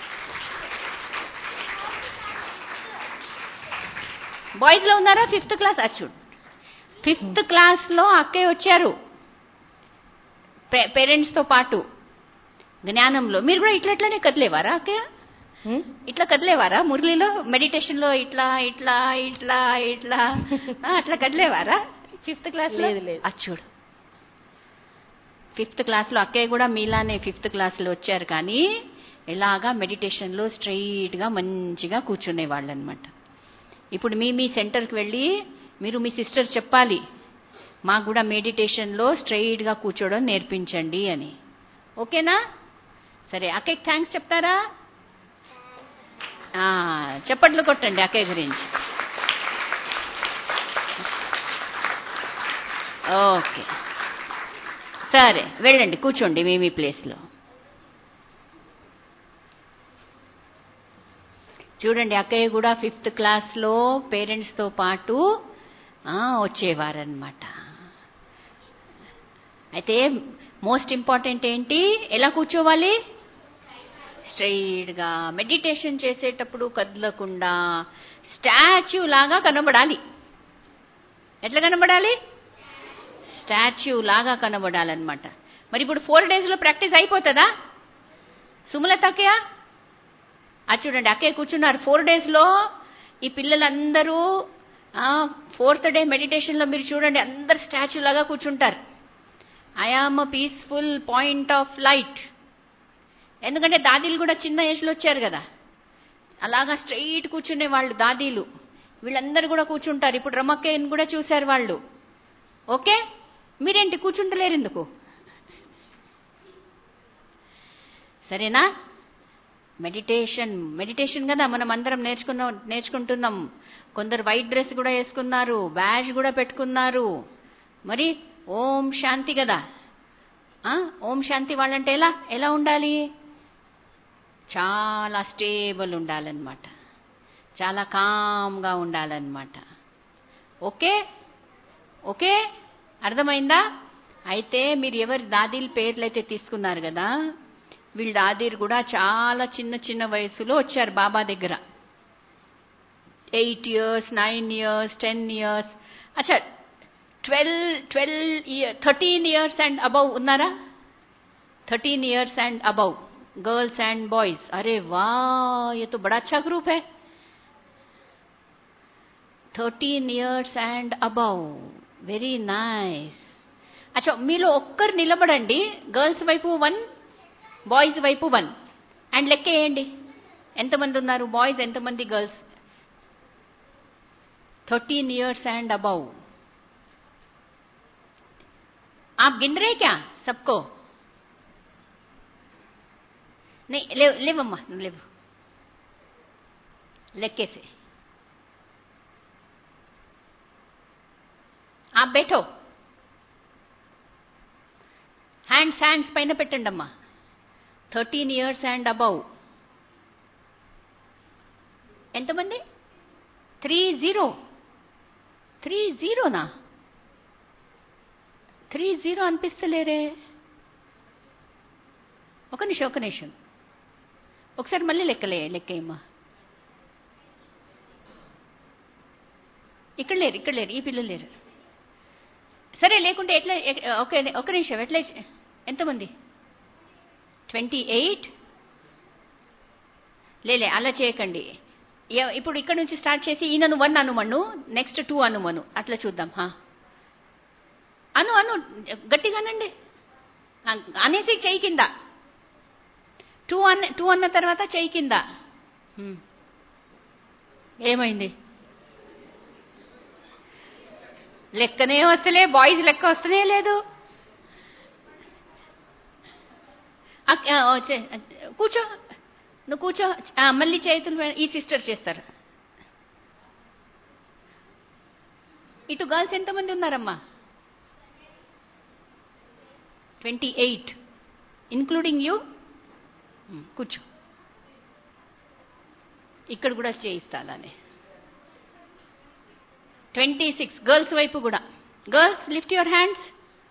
బాయ్స్లో ఉన్నారా ఫిఫ్త్ క్లాస్ అది చూడండి ఫిఫ్త్ క్లాస్లో అక్కయ్య వచ్చారు పేరెంట్స్తో పాటు జ్ఞానంలో మీరు కూడా ఇట్లా ఇట్లానే కదిలేవారా అక్కయ్య ఇట్లా కదిలేవారా మురళిలో మెడిటేషన్లో ఇట్లా ఇట్లా ఇట్లా ఇట్లా ఆ, అట్లా కదిలేవారా ఫిఫ్త్ క్లాస్లో లేదు, లేదు. అది చూడు ఫిఫ్త్ క్లాస్లో అక్కయ్య కూడా మీలానే ఫిఫ్త్ క్లాస్లో వచ్చారు కానీ ఎలాగా మెడిటేషన్లో స్ట్రైట్గా మంచిగా కూర్చునేవాళ్ళు అనమాట ఇప్పుడు మీ మీ సెంటర్కి వెళ్ళి మీరు మీ సిస్టర్ చెప్పాలి మాకు కూడా మెడిటేషన్లో స్ట్రైట్గా కూర్చోవడం నేర్పించండి అని ఓకేనా సరే అక్కయ్యకి థ్యాంక్స్ చెప్తారా ఆ, చప్పట్లు కొట్టండి అక్కయ్య గురించి ఓకే సరే వెళ్ళండి కూర్చోండి మీ మీ ప్లేస్లో చూడండి అక్కయ్య కూడా ఫిఫ్త్ క్లాస్లో పేరెంట్స్తో పాటు ఆ, వచ్చేవారనమాట అయితే మోస్ట్ ఇంపార్టెంట్ ఏంటి ఎలా కూర్చోవాలి స్ట్రైట్గా మెడిటేషన్ చేసేటప్పుడు కదలకుండా స్టాచ్యూ లాగా కనబడాలి ఎట్లా కనబడాలి స్టాచ్యూ లాగా కనబడాలన్నమాట మరి ఇప్పుడు ఫోర్ డేస్లో ప్రాక్టీస్ అయిపోతుందా సుమలతక్కయ్య అది చూడండి అక్కయ్య కూర్చున్నారు ఫోర్ డేస్లో ఈ పిల్లలందరూ ఫోర్త్ డే మెడిటేషన్లో మీరు చూడండి అందరు స్టాచ్యూ లాగా కూర్చుంటారు I am peaceful point of light ఎందుకంటే దాదీలు కూడా చిన్న ఏజ్లో వచ్చారు కదా అలాగా స్ట్రైట్ కూర్చునే వాళ్ళు దాదీలు వీళ్ళందరూ కూడా కూర్చుంటారు ఇప్పుడు రమక్కయ్యని కూడా చూశారు వాళ్ళు ఓకే మీరేంటి కూర్చుంటలేరు ఎందుకు సరేనా మెడిటేషన్ మెడిటేషన్ కదా మనం అందరం నేర్చుకున్నాం నేర్చుకుంటున్నాం కొందరు వైట్ డ్రెస్ కూడా వేసుకున్నారు బ్యాజ్ కూడా పెట్టుకున్నారు మరి ఓం శాంతి కదా ఆ, ఓం శాంతి వాళ్ళంటే ఎలా ఎలా ఉండాలి చాలా స్టేబుల్ ఉండాలన్నమాట చాలా కామ్గా ఉండాలన్నమాట ఓకే ఓకే అర్థమైందా అయితే మీరు ఎవరి దాదీల పేర్లు అయితే తీసుకున్నారు కదా వీళ్ళ దాదీలు కూడా చాలా చిన్న చిన్న వయసులో వచ్చారు బాబా దగ్గర eight years nine years ten years అచ్చా twelve twelve year thirteen years and above ఉన్నారా thirteen years and above girls and boys अरे वाह ये तो बड़ा अच्छा ग्रुप है thirteen years and above very nice అచ్చా మీలో ఒక్కరు నిలబడండి గర్ల్స్ వైపు వన్ బాయ్స్ వైపు వన్ అండ్ లెక్క వేయండి ఎంతమంది ఉన్నారు బాయ్స్ ఎంతమంది girls thirteen years and above आप गिन रहे क्या सबको नहीं ले ले मम्मा ले लेके से आप बैठो హ్యాండ్స్ హ్యాండ్స్ పైన పెట్టండి అమ్మా థర్టీన్ ఇయర్స్ అండ్ అబౌవ్ ఎంతమంది త్రీ జీరో త్రీ జీరోనా త్రీ జీరో అనిపిస్తలేరే ఒక నిమిషం ఒక నిమిషం ఒకసారి మళ్ళీ లెక్కలే లెక్కేయమ్మా ఇక్కడ లేరు ఇక్కడ లేరు ఈ పిల్లలు లేరు సరే లేకుంటే ఎట్లా ఎ- ఒక ఒక నిమిషం ఎట్లా ఎంతమంది ట్వంటీ ఎయిట్ లేలే అలా చేయకండి ఎ- ఇప్పుడు ఇక్కడ నుంచి స్టార్ట్ చేసి ఈయనను వన్ అనుమను నెక్స్ట్ టూ అనుమను అట్లా చూద్దాం హా. అను అను గట్టిగానండి ఆ, అనేసి చెయ్యి కింద టూ అన్న టూ అన్న తర్వాత చెయ్యి కింద హ్మ్. ఏమైంది లెక్కనే వస్తలే బాయ్స్ లెక్క వస్తనే లేదు అక్- ఆ, ఓ, చే- కూర్చో నువ్వు కూర్చో ఆ, మళ్ళీ చేతులు వే- ఈ సిస్టర్ చేస్తారు ఇటు గర్ల్స్ ఎంతమంది ఉన్నారమ్మా ట్వంటీ ఎయిట్ ఇన్క్లూడింగ్ యూ కూర్చో ఇక్కడ కూడా చేయిస్తా అలానే ట్వంటీ సిక్స్ గర్ల్స్ వైపు కూడా girls lift your hands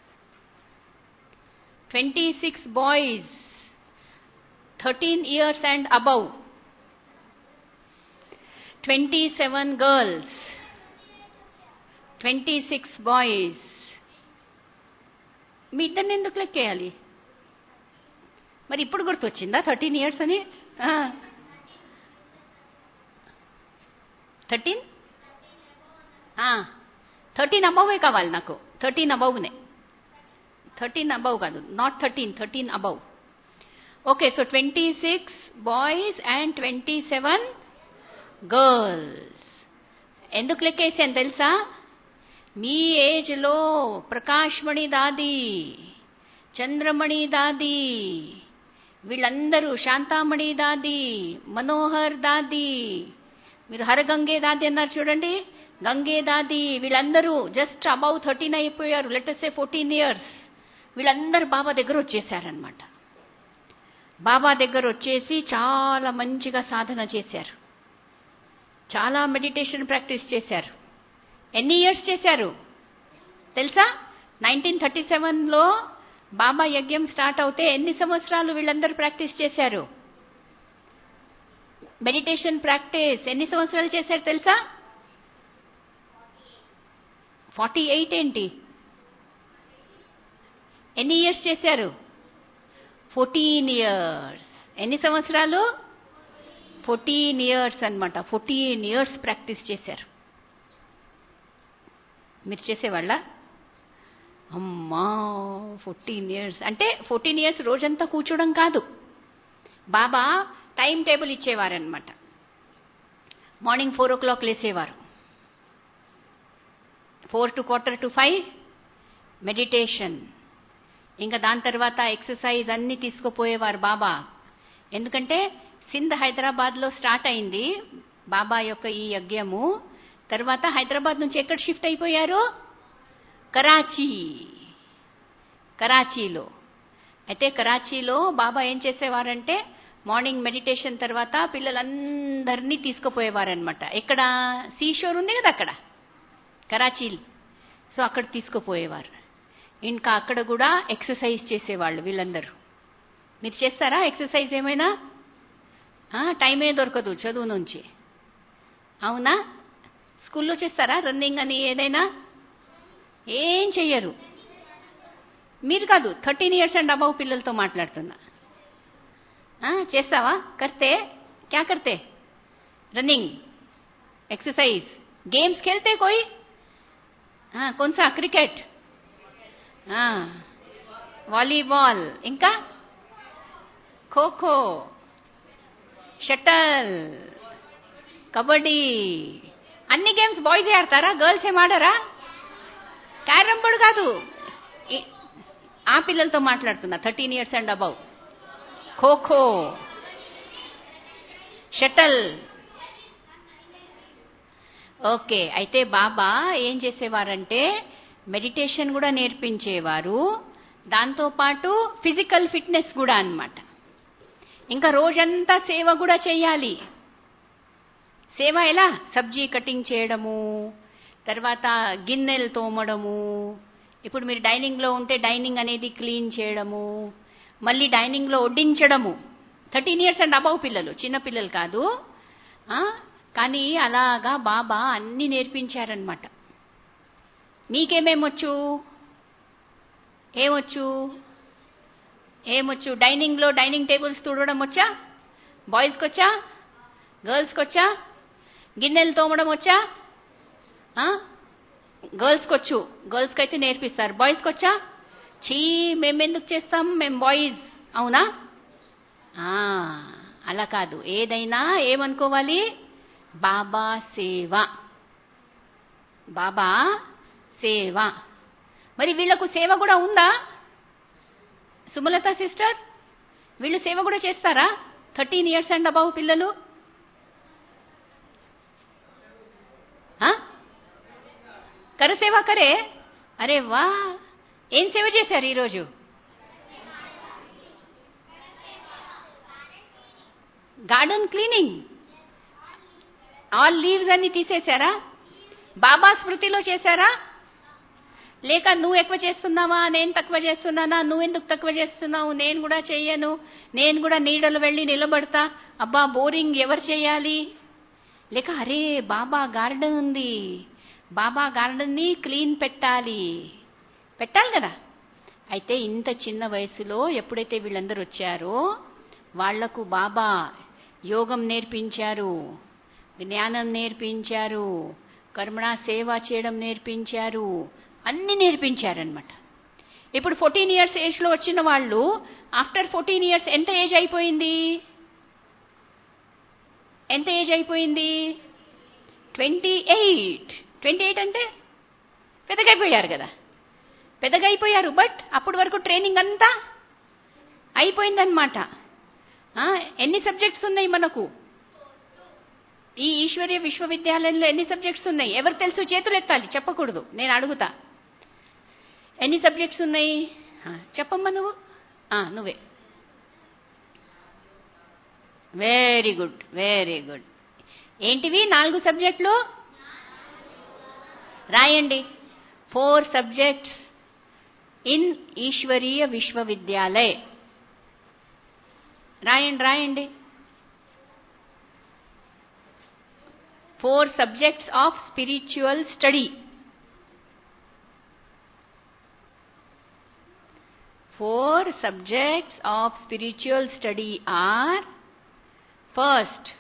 twenty six boys thirteen years and above twenty seven girls twenty six boys మీ ఇద్దరిని ఎందుకు లెక్కేయాలి మరి ఇప్పుడు గుర్తొచ్చిందా థర్టీన్ ఇయర్స్ అని థర్టీన్ థర్టీన్ అబౌవే కావాలి నాకు థర్టీన్ అబౌవ్నే థర్టీన్ అబౌవ్ కాదు not thirteen thirteen above okay so twenty six boys and twenty seven girls ఎందుకు లెక్కేసాను తెలుసా మీ ఏజ్లో ప్రకాష్మణి దాది చంద్రమణి దాది వీళ్ళందరూ శాంతామణి దాది మనోహర్ దాది మీరు హరగంగే దాది అన్నారు చూడండి గంగే దాది వీళ్ళందరూ జస్ట్ అబౌవ్ థర్టీన్ అయిపోయారు లెటర్సే ఫోర్టీన్ ఇయర్స్ వీళ్ళందరూ బాబా దగ్గర వచ్చేసారనమాట బాబా దగ్గర వచ్చేసి చాలా మంచిగా సాధన చేశారు చాలా మెడిటేషన్ ప్రాక్టీస్ చేశారు ఎన్ని ఇయర్స్ చేశారు తెలుసా నైన్టీన్ థర్టీ సెవెన్లో బాబా యజ్ఞం స్టార్ట్ అవుతే ఎన్ని సంవత్సరాలు వీళ్ళందరూ ప్రాక్టీస్ చేశారు మెడిటేషన్ ప్రాక్టీస్ ఎన్ని సంవత్సరాలు చేశారు తెలుసా ఫార్టీ ఎయిట్ ఏంటి ఎన్ని ఇయర్స్ చేశారు ఫోర్టీన్ ఇయర్స్ ఎన్ని సంవత్సరాలు ఫోర్టీన్ ఇయర్స్ అన్నమాట ఫోర్టీన్ ఇయర్స్ ప్రాక్టీస్ చేశారు మీరు చేసేవాళ్ళ అమ్మా ఫోర్టీన్ ఇయర్స్ అంటే ఫోర్టీన్ ఇయర్స్ రోజంతా కూర్చోవడం కాదు బాబా టైం టేబుల్ ఇచ్చేవారనమాట మార్నింగ్ ఫోర్ ఓ క్లాక్ లేసేవారు four to quarter to five meditation ఇంకా దాని తర్వాత ఎక్సర్సైజ్ అన్ని తీసుకుపోయేవారు బాబా ఎందుకంటే సింధ్ హైదరాబాద్లో స్టార్ట్ అయింది బాబా యొక్క ఈ యజ్ఞము తర్వాత హైదరాబాద్ నుంచి ఎక్కడ షిఫ్ట్ అయిపోయారు కరాచీ కరాచీలో అయితే కరాచీలో బాబా ఏం చేసేవారంటే మార్నింగ్ మెడిటేషన్ తర్వాత పిల్లలందరినీ తీసుకుపోయేవారనమాట ఎక్కడ సీషోర్ ఉంది కదా అక్కడ కరాచీ సో అక్కడ తీసుకుపోయేవారు ఇంకా అక్కడ కూడా ఎక్సర్సైజ్ చేసేవాళ్ళు వీళ్ళందరూ మీరు చేస్తారా ఎక్సర్సైజ్ ఏమైనా ఆ, టైమే దొరకదు చదువు నుంచి అవునా స్కూల్లో చేస్తారా రన్నింగ్ అని ఏదైనా ఏం చెయ్యరు మీరు కాదు థర్టీన్ ఇయర్స్ అండ్ అబౌవ్ పిల్లలతో మాట్లాడుతున్నా ఆ, చేస్తావా కర్తే క్యా కర్తే రన్నింగ్ एक्सरसाइज गेम्स खेलते कोई हाँ कौन सा क्रिकेट हाँ వాలీబాల్ ఇంకా ఖోఖో షటల్ కబడ్డీ అన్ని గేమ్స్ బాయ్స్ ఆడతారా గర్ల్స్ ఏం ఆడరా క్యారమ్ బోర్డ్ కాదు ఈ- ఆ పిల్లలతో మాట్లాడుతున్నా thirteen years and above kho kho shuttle okay అయితే బాబా ఏం చేసేవారంటే మెడిటేషన్ కూడా నేర్పించేవారు దాంతోపాటు ఫిజికల్ ఫిట్నెస్ కూడా అన్నమాట ఇంకా రోజంతా సేవ కూడా చేయాలి సేవ ఎలా సబ్జీ కటింగ్ చేయడము తర్వాత గిన్నెలు తోమడము ఇప్పుడు మీరు డైనింగ్లో ఉంటే డైనింగ్ అనేది క్లీన్ చేయడము మళ్ళీ డైనింగ్లో వడ్డించడము థర్టీన్ ఇయర్స్ అండ్ అబౌవ్ పిల్లలు చిన్న పిల్లలు కాదు ఆ, కానీ అలాగా బాబా అన్ని నేర్పించారనమాట మీకేమేమొచ్చు ఏమొచ్చు ఏమొచ్చు డైనింగ్లో డైనింగ్ టేబుల్స్ తుడవడం వచ్చా బాయ్స్కి వచ్చా గర్ల్స్కి వచ్చా గిన్నెలు తోమడం వచ్చా గర్ల్స్కి వచ్చు గర్ల్స్కి అయితే నేర్పిస్తారు బాయ్స్కి వచ్చా చీ మేమెందుకు చేస్తాం మేము బాయ్స్ అవునా ఆ, అలా కాదు ఏదైనా ఏమనుకోవాలి బాబా సేవ బాబా సేవ మరి వీళ్లకు సేవ కూడా ఉందా సుమలత సిస్టర్ వీళ్ళు సేవ కూడా చేస్తారా థర్టీన్ ఇయర్స్ అండ్ అబౌవ్ పిల్లలు ఆ? కరసేవ కరే అరే వా ఏం సేవ చేశారు ఈరోజు గార్డెన్ క్లీనింగ్ ఆల్ లీవ్స్ అన్ని తీసేశారా బాబా స్మృతిలో చేశారా లేక నువ్వు ఎక్కువ చేస్తున్నావా నేను తక్కువ చేస్తున్నానా నువ్వెందుకు తక్కువ చేస్తున్నావు నేను కూడా చెయ్యను నేను కూడా నీడలు వెళ్ళి నిలబడతా అబ్బా బోరింగ్ ఎవరు చేయాలి లేక అరే బాబా గార్డెన్ ఉంది బాబా గార్డెన్ని క్లీన్ పెట్టాలి పెట్టాలి కదా అయితే ఇంత చిన్న వయసులో ఎప్పుడైతే వీళ్ళందరూ వచ్చారో వాళ్లకు బాబా యోగం నేర్పించారు జ్ఞానం నేర్పించారు కర్మణ సేవ చేయడం నేర్పించారు అన్ని నేర్పించారనమాట ఇప్పుడు ఫోర్టీన్ ఇయర్స్ ఏజ్లో వచ్చిన వాళ్ళు ఆఫ్టర్ ఫోర్టీన్ ఇయర్స్ ఎంత ఏజ్ అయిపోయింది ఎంత ఏజ్ అయిపోయింది ట్వంటీ ఎయిట్ ట్వంటీ ఎయిట్ అంటే పెద్దగైపోయారు కదా పెద్దగైపోయారు బట్ అప్పటి వరకు ట్రైనింగ్ అంతా అయిపోయిందనమాట ఆ, ఎన్ని సబ్జెక్ట్స్ ఉన్నాయి మనకు ఈ ఈశ్వర్య విశ్వవిద్యాలయంలో ఎన్ని సబ్జెక్ట్స్ ఉన్నాయి ఎవరు తెలుసు చేతులు ఎత్తాలి చెప్పకూడదు నేను అడుగుతా ఎన్ని సబ్జెక్ట్స్ ఉన్నాయి ఆ, చెప్పమ్మా నువ్వు ఆ, నువ్వే వెరీ గుడ్ వెరీ గుడ్ ఏంటివి నాలుగు సబ్జెక్టులు రాయండి ఫోర్ సబ్జెక్ట్స్ ఇన్ ఈశ్వరీయ విశ్వవిద్యాలయ్ రాయండి రాయండి four subjects of spiritual study four subjects of spiritual study are first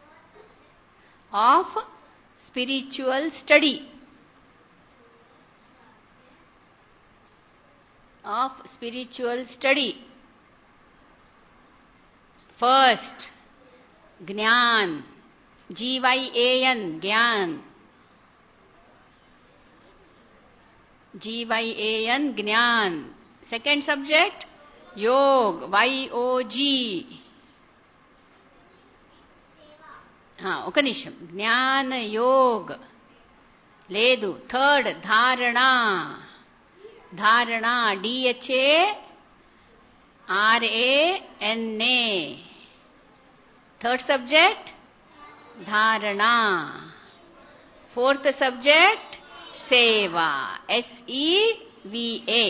of spiritual study of spiritual study first gnan g y a n gyan g y a n gnan second subject yog y o g ఒక నిమిషం జ్ఞాన యోగ్ లేదు third ధారణ ధారణ D H A R A N A third subject ధారణ fourth subject సేవ S E V A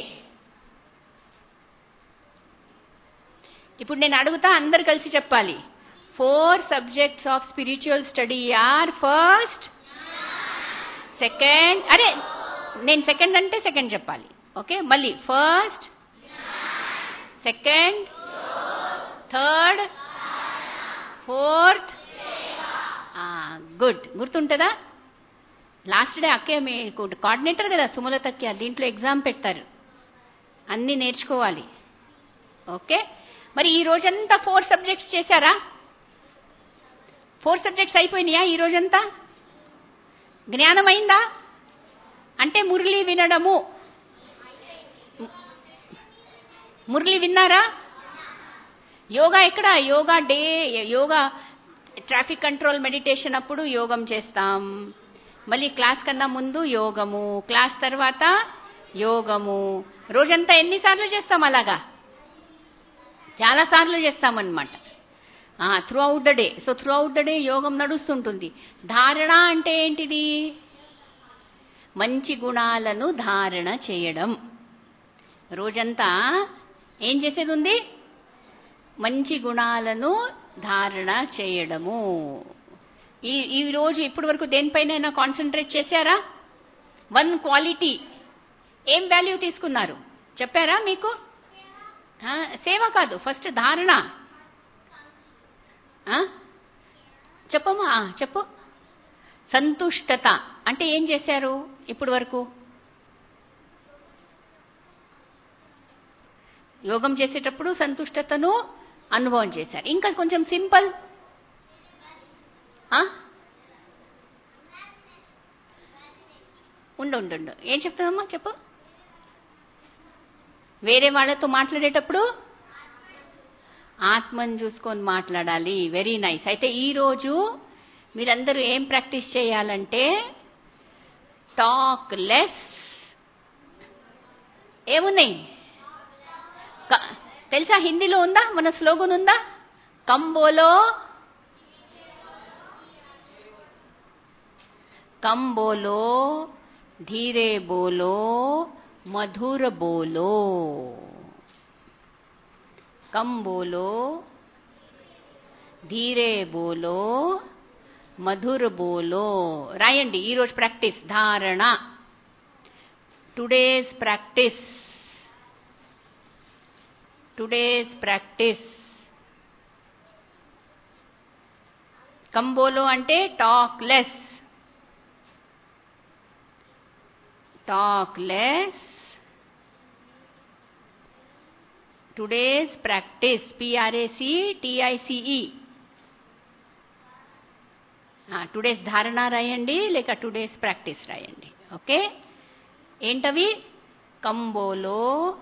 ఇప్పుడు నేను అడుగుతా అందరు కలిసి చెప్పాలి four subjects of spiritual study are first second అరే నేను సెకండ్ అంటే సెకండ్ చెప్పాలి ఓకే మళ్ళీ first second third fourth good గుర్తుంటుందా లాస్ట్ డే అక్కే మీకు కోఆర్డినేటర్ కదా సుమలతక్కి దీంట్లో ఎగ్జామ్ పెడతారు అన్నీ నేర్చుకోవాలి ఓకే మరి ఈ రోజంతా ఫోర్ సబ్జెక్ట్స్ చేశారా ఫోర్ సబ్జెక్ట్స్ అయిపోయినాయా ఈ రోజంతా జ్ఞానం అయిందా అంటే మురళి వినడము మురళి విన్నారా యోగా ఎక్కడ yoga day yoga traffic control meditation అప్పుడు యోగం చేస్తాం మళ్ళీ క్లాస్ కన్నా ముందు యోగము క్లాస్ తర్వాత యోగము రోజంతా ఎన్నిసార్లు చేస్తాం అలాగా చాలా సార్లు చేస్తామన్నమాట throughout the day so throughout the day యోగం నడుస్తుంటుంది ధారణ అంటే ఏంటిది మంచి గుణాలను ధారణ చేయడం రోజంతా ఏం చేసేది ఉంది మంచి గుణాలను ధారణ చేయడము ఈ ఈ రోజు ఇప్పటి వరకు దేనిపైన కాన్సన్ట్రేట్ చేశారా వన్ క్వాలిటీ ఏం వాల్యూ తీసుకున్నారు చెప్పారా మీకు సేవ కాదు ఫస్ట్ ధారణ చెప్పమ్మా ఆ, చెప్పు సంతుష్టత అంటే ఏం చేశారు ఇప్పటి వరకు యోగం చేసేటప్పుడు సంతుష్టతను అనుభవం చేశారు ఇంకా కొంచెం సింపుల్ ఆ? ఉండు ఉండు ఉండు ఏం చెప్తావమ్మా చెప్పు వేరే వాళ్ళతో మాట్లాడేటప్పుడు ఆత్మను చూసుకొని మాట్లాడాలి వెరీ నైస్ అయితే ఈరోజు మీరందరూ ఏం ప్రాక్టీస్ చేయాలంటే టాక్ లెస్ ఏమున్నాయి క- తెలుసా హిందీలో ఉందా మన స్లోగన్ ఉందా కంబోలో कम बोलो धीरे बोलो मधुर बोलो कम बोलो ధీరే బోలో మధుర్ బోలో రాయండి ఈరోజు ప్రాక్టీస్ ధారణ టుడేస్ ప్రాక్టీస్ టుడేస్ ప్రాక్టీస్ కమ్ బోలో అంటే talk less talk less. Today's practice, P-R-A-C-T-I-C-E. Today's ధారణ రాయండి లేక టుడేస్ ప్రాక్టీస్ రాయండి ఓకే ఏంటవి కంబోలో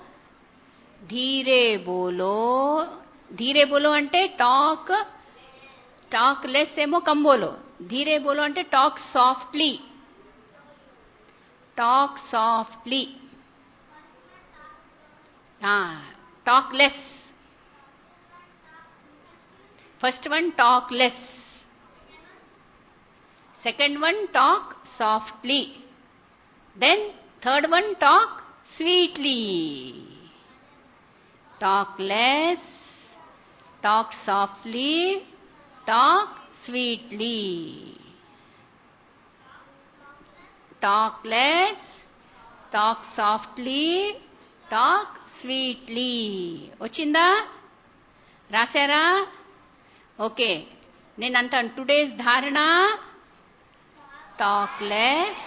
ధీరే బోలో ధీరే బోలో అంటే టాక్ టాక్ లెస్ ఏమో కంబోలో ధీరే బోలో అంటే talk softly talk softly. Ah, talk less. First one, talk less. Second one, talk softly. Then, third one, talk sweetly. Talk less, talk softly, talk sweetly. talk less, talk softly, talk sweetly. వచ్చిందా రాశారా okay నేను అంటాను today's ధారణ talk less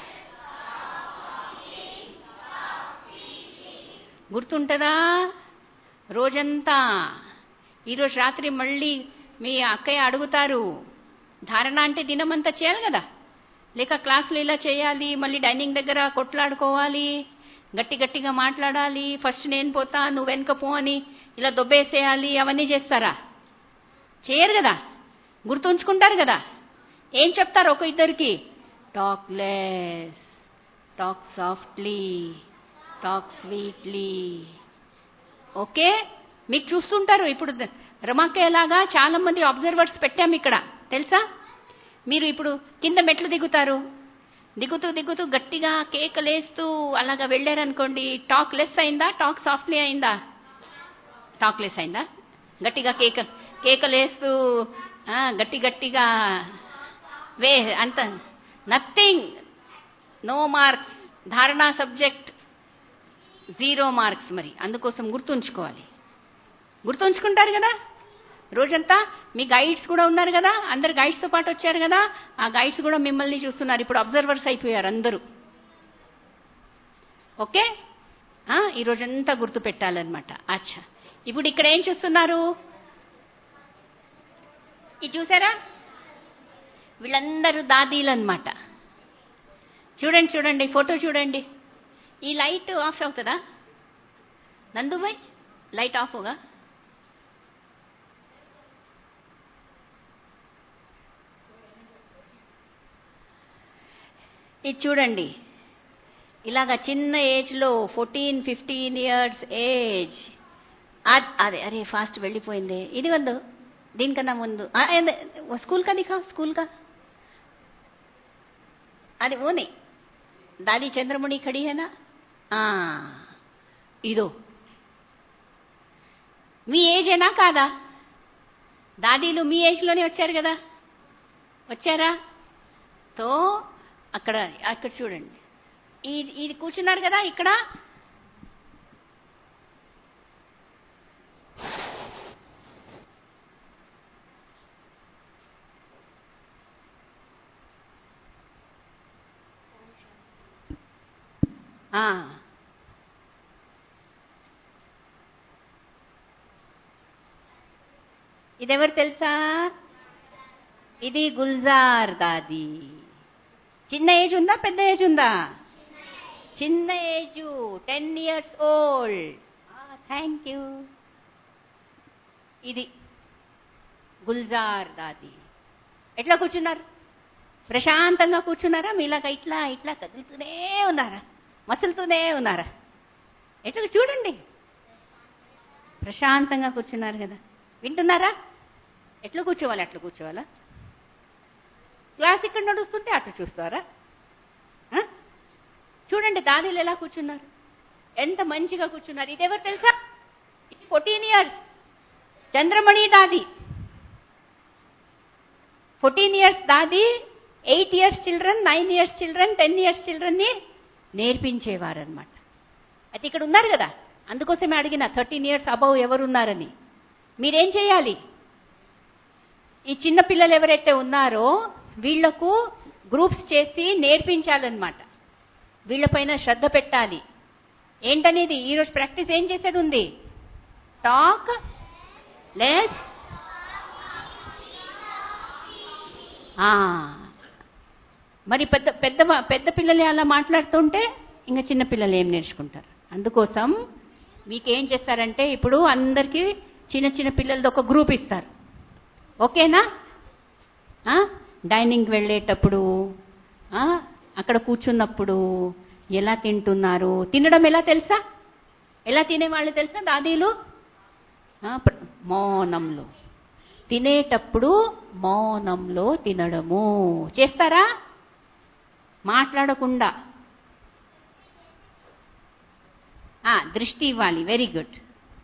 గుర్తుంటుందా రోజంతా ఈరోజు రాత్రి మళ్ళీ మీ అక్కయ్య అడుగుతారు ధారణ అంటే దినమంతా చేయాలి కదా లేక క్లాసులు ఇలా చేయాలి మళ్ళీ డైనింగ్ దగ్గర కొట్లాడుకోవాలి గట్టి గట్టిగా మాట్లాడాలి ఫస్ట్ నేను పోతా నువ్వు వెనుక పో అని ఇలా దొబ్బేసేయాలి అవన్నీ చేస్తారా చేయరు కదా గుర్తుంచుకుంటారు కదా ఏం చెప్తారు ఒక ఇద్దరికి talk less talk softly talk sweetly okay మీకు చూస్తుంటారు ఇప్పుడు రమాకేలాగా చాలా మంది అబ్జర్వర్స్ పెట్టాం ఇక్కడ తెలుసా మీరు ఇప్పుడు కింద మెట్లు దిగుతారు దిగుతూ దిగుతూ గట్టిగా కేకలేస్తూ అలాగా వెళ్ళారనుకోండి టాక్ లెస్ అయిందా టాక్ సాఫ్ట్లీ అయిందా టాక్ లెస్ అయిందా గట్టిగా కేక కేకలేస్తూ ఆ, గట్టి గట్టిగా వే అంత నథింగ్ నో మార్క్స్ ధారణా సబ్జెక్ట్ జీరో మార్క్స్ మరి అందుకోసం గుర్తుంచుకోవాలి గుర్తుంచుకుంటారు కదా రోజంతా మీ గైడ్స్ కూడా ఉన్నారు కదా అందరు గైడ్స్తో పాటు వచ్చారు కదా ఆ గైడ్స్ కూడా మిమ్మల్ని చూస్తున్నారు ఇప్పుడు అబ్జర్వర్స్ అయిపోయారు అందరూ ఓకే ఆ, ఈ రోజంతా గుర్తు పెట్టాలన్నమాట అచ్చా ఇప్పుడు ఇక్కడ ఏం చూస్తున్నారు ఇది చూసారా వీళ్ళందరూ దాదీలు అనమాట చూడండి చూడండి ఫోటో చూడండి ఈ లైట్ ఆఫ్ అవుతుందా నందుబాయ్ లైట్ ఆఫ్ होगा ఇది చూడండి ఇలాగ చిన్న ఏజ్లో ఫోర్టీన్ ఫిఫ్టీన్ ఇయర్స్ ఏజ్ అదే అరే ఫాస్ట్ వెళ్ళిపోయింది ఇది వద్దు దీనికన్నా ముందు ఆ, ఏంది? స్కూల్ కా దిఖా స్కూల్ కా అది ఓనే దాది చంద్రముణి ఖడి హేనా ఆ, ఇదో మీ ఏజేనా కాదా దాదీలు మీ ఏజ్లోనే వచ్చారు కదా వచ్చారా తో అక్కడ అక్కడ చూడండి ఇది ఇది కూర్చున్నారు కదా ఇక్కడ ఆ. ఇదెవరు తెలుసా ఇది గుల్జార్ దాది చిన్న ఏజ్ ఉందా పెద్ద ఏజ్ ఉందా చిన్న age ten years old thank you ఇది గుల్జార్ దాది ఎట్లా కూర్చున్నారు ప్రశాంతంగా కూర్చున్నారా మీలాగా ఇట్లా ఇట్లా కదులుతూనే ఉన్నారా మసులుతూనే ఉన్నారా ఎట్లా చూడండి ప్రశాంతంగా కూర్చున్నారు కదా వింటున్నారా ఎట్లా కూర్చోవాలి అట్లా కూర్చోవాలా క్లాస్ ఇక్కడ నడుస్తుంటే అటు చూస్తారా ఆ? చూడండి దాదీలు ఎలా కూర్చున్నారు ఎంత మంచిగా కూర్చున్నారు ఇది ఎవరు తెలుసా fourteen years Chandramani Dadi fourteen years Dadi eight years children nine years children ten years చిల్డ్రన్ని నేర్పించేవారనమాట అయితే ఇక్కడ ఉన్నారు కదా అందుకోసమే అడిగిన థర్టీన్ ఇయర్స్ అబౌవ్ ఎవరున్నారని మీరేం చేయాలి ఈ చిన్న పిల్లలు ఎవరైతే ఉన్నారో వీళ్లకు గ్రూప్స్ చేసి నేర్పించాలన్నమాట వీళ్ళపైన శ్రద్ధ పెట్టాలి ఏంటనేది ఈరోజు ప్రాక్టీస్ ఏం చేసేది ఉంది టాక్ లెస్ మరి పెద్ద పెద్ద పెద్ద పిల్లలు అలా మాట్లాడుతుంటే ఇంకా చిన్న పిల్లలు ఏం నేర్చుకుంటారు అందుకోసం మీకేం చేస్తారంటే ఇప్పుడు అందరికీ చిన్న చిన్న పిల్లలది ఒక గ్రూప్ ఇస్తారు ఓకేనా ఆ? డైనింగ్కి వెళ్ళేటప్పుడు ఆ? అక్కడ కూర్చున్నప్పుడు ఎలా తింటున్నారు తినడం ఎలా తెలుసా ఎలా తినేవాళ్ళు తెలుసా దాదీలు ఆ, ప్ర- మౌనంలో తినేటప్పుడు మౌనంలో తినడము చేస్తారా మాట్లాడకుండా ఆ, దృష్టి ఇవ్వాలి వెరీ గుడ్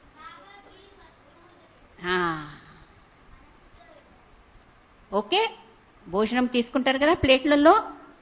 ఓకే భోజనం తీసుకుంటారు కదా ప్లేట్లలో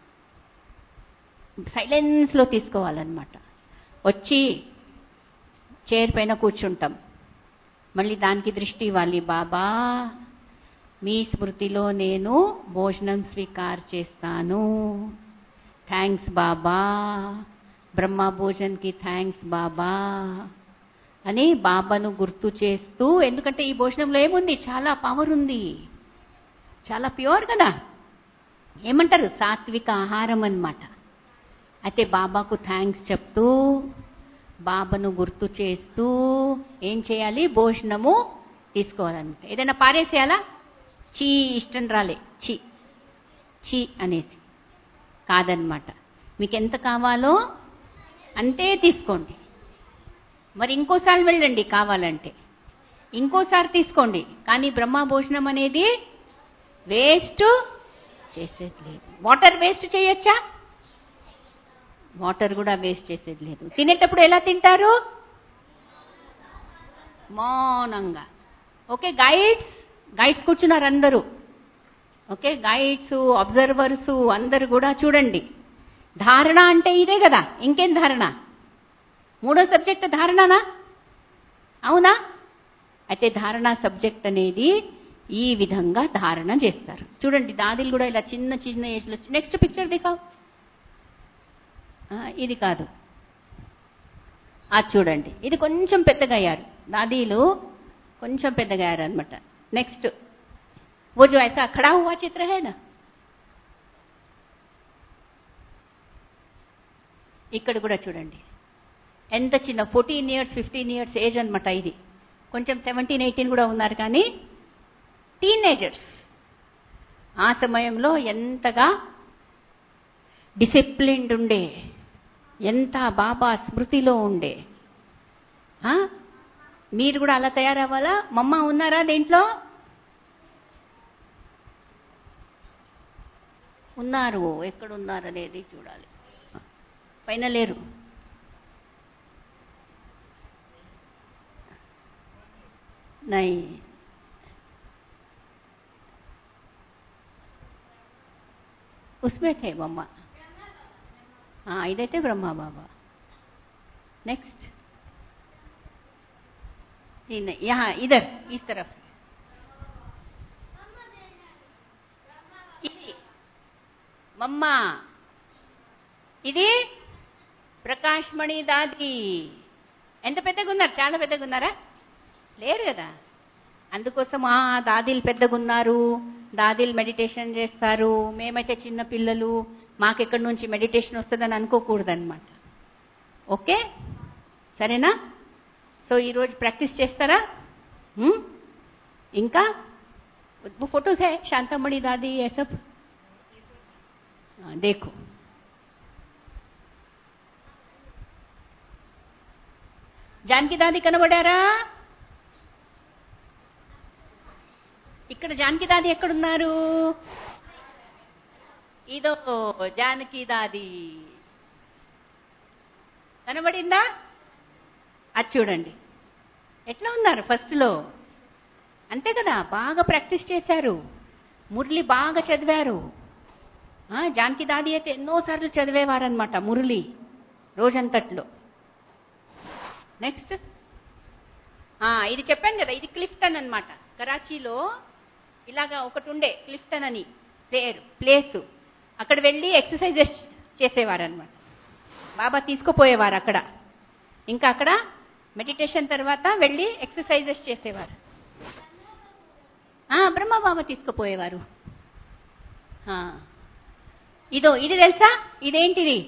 సైలెన్స్లో తీసుకోవాలన్నమాట వచ్చి చైర్ పైన కూర్చుంటాం మళ్ళీ దానికి దృష్టి ఇవ్వాలి బాబా మీ స్మృతిలో నేను భోజనం స్వీకార్ చేస్తాను థ్యాంక్స్ బాబా బ్రహ్మ భోజన్కి థ్యాంక్స్ బాబా అని బాబాను గుర్తు చేస్తూ ఎందుకంటే ఈ భోజనంలో ఏముంది చాలా పవర్ ఉంది చాలా ప్యూర్ కదా ఏమంటారు సాత్విక ఆహారం అన్నమాట అయితే బాబాకు థ్యాంక్స్ చెప్తూ బాబాను గుర్తు చేస్తూ ఏం చేయాలి భోజనము తీసుకోవాలన్నమాట ఏదైనా పారేసేయాలా చీ ఇష్టం రాలే చీ చీ అనేసి కాదనమాట మీకు ఎంత కావాలో అంతే తీసుకోండి మరి ఇంకోసారి వెళ్ళండి కావాలంటే ఇంకోసారి తీసుకోండి కానీ బ్రహ్మ భోజనం అనేది వేస్ట్ చేసేది లేదు వాటర్ వేస్ట్ చేయొచ్చా వాటర్ కూడా వేస్ట్ చేసేది లేదు తినేటప్పుడు ఎలా తింటారు మౌనంగా ఓకే గైడ్స్ గైడ్స్ కూర్చున్నారు అందరూ ఓకే గైడ్స్ అబ్జర్వర్స్ అందరు కూడా చూడండి ధారణ అంటే ఇదే కదా ఇంకేం ధారణ మూడో సబ్జెక్ట్ ధారణనా అవునా అయితే ధారణ సబ్జెక్ట్ అనేది ఈ విధంగా ధారణ చేస్తారు చూడండి దాదిలు కూడా ఇలా చిన్న చిన్న ఏజ్లో నెక్స్ట్ పిక్చర్ దిగావు ఇది కాదు అది చూడండి ఇది కొంచెం పెద్దగా అయ్యారు దాదీలు కొంచెం పెద్దగా అయ్యారు అనమాట నెక్స్ట్ वो जो ऐसा खड़ा हुआ चित्र है ना ఇక్కడ కూడా చూడండి ఎంత చిన్న fourteen years fifteen years age అనమాట ఇది కొంచెం సెవెంటీన్ ఎయిటీన్ కూడా ఉన్నారు కానీ టీనేజర్స్ ఆ సమయంలో ఎంతగా డిసిప్లిన్డ్ ఉండే ఎంత బాబా స్మృతిలో ఉండే ఆ? మీరు కూడా అలా తయారవ్వాలా మమ్మ ఉన్నారా దీంట్లో ఉన్నారు ఎక్కడ ఉన్నారు అనేది చూడాలి పైన లేరు నై उसमें थे मम्मा हाँ ఇదైతే బ్రహ్మ బాబా నెక్స్ట్ यहाँ इधर इस तरफ ఇది మమ్మ ఇది ప్రకాష్ మణి దాది ఎంత పెద్దగా ఉన్నారు చాలా పెద్దగా ఉన్నారా లేరు కదా అందుకోసం ఆ దాదీలు పెద్దగా ఉన్నారు దాదీలు మెడిటేషన్ చేస్తారు మేమైతే చిన్న పిల్లలు మాకెక్కడి నుంచి మెడిటేషన్ వస్తుందని అనుకోకూడదు అనమాట ఓకే సరేనా సో ఈరోజు ప్రాక్టీస్ చేస్తారా హ్మ్? ఇంకా वो फोटोज है शांतामणि दादी ये सब हाँ, देखो జానకి దాది కనబడారా ఇక్కడ జానకి దాది ఎక్కడున్నారు ఇదో జానకి దాది కనబడిందా అది చూడండి ఎట్లా ఉన్నారు ఫస్ట్లో అంతే కదా బాగా ప్రాక్టీస్ చేశారు మురళి బాగా చదివారు ఆ, జానకి దాది అయితే ఎన్నోసార్లు చదివేవారనమాట మురళి రోజంతట్లో నెక్స్ట్ ఇది చెప్పాను కదా ఇది క్లిఫ్టన్ అన్నమాట కరాచీలో ఇలాగా ఒకటి ఉండే క్లిఫ్టన్ అని పేరు ప్లేస్ అక్కడ వెళ్ళి ఎక్సర్సైజెస్ చేసేవారనమాట బాబా తీసుకుపోయేవారు అక్కడ ఇంకా అక్కడ మెడిటేషన్ తర్వాత వెళ్ళి ఎక్సర్సైజెస్ చేసేవారు ఆ, బ్రహ్మబాబా తీసుకుపోయేవారు ఆ. ఇదో ఇది తెలుసా ఇదేంటిది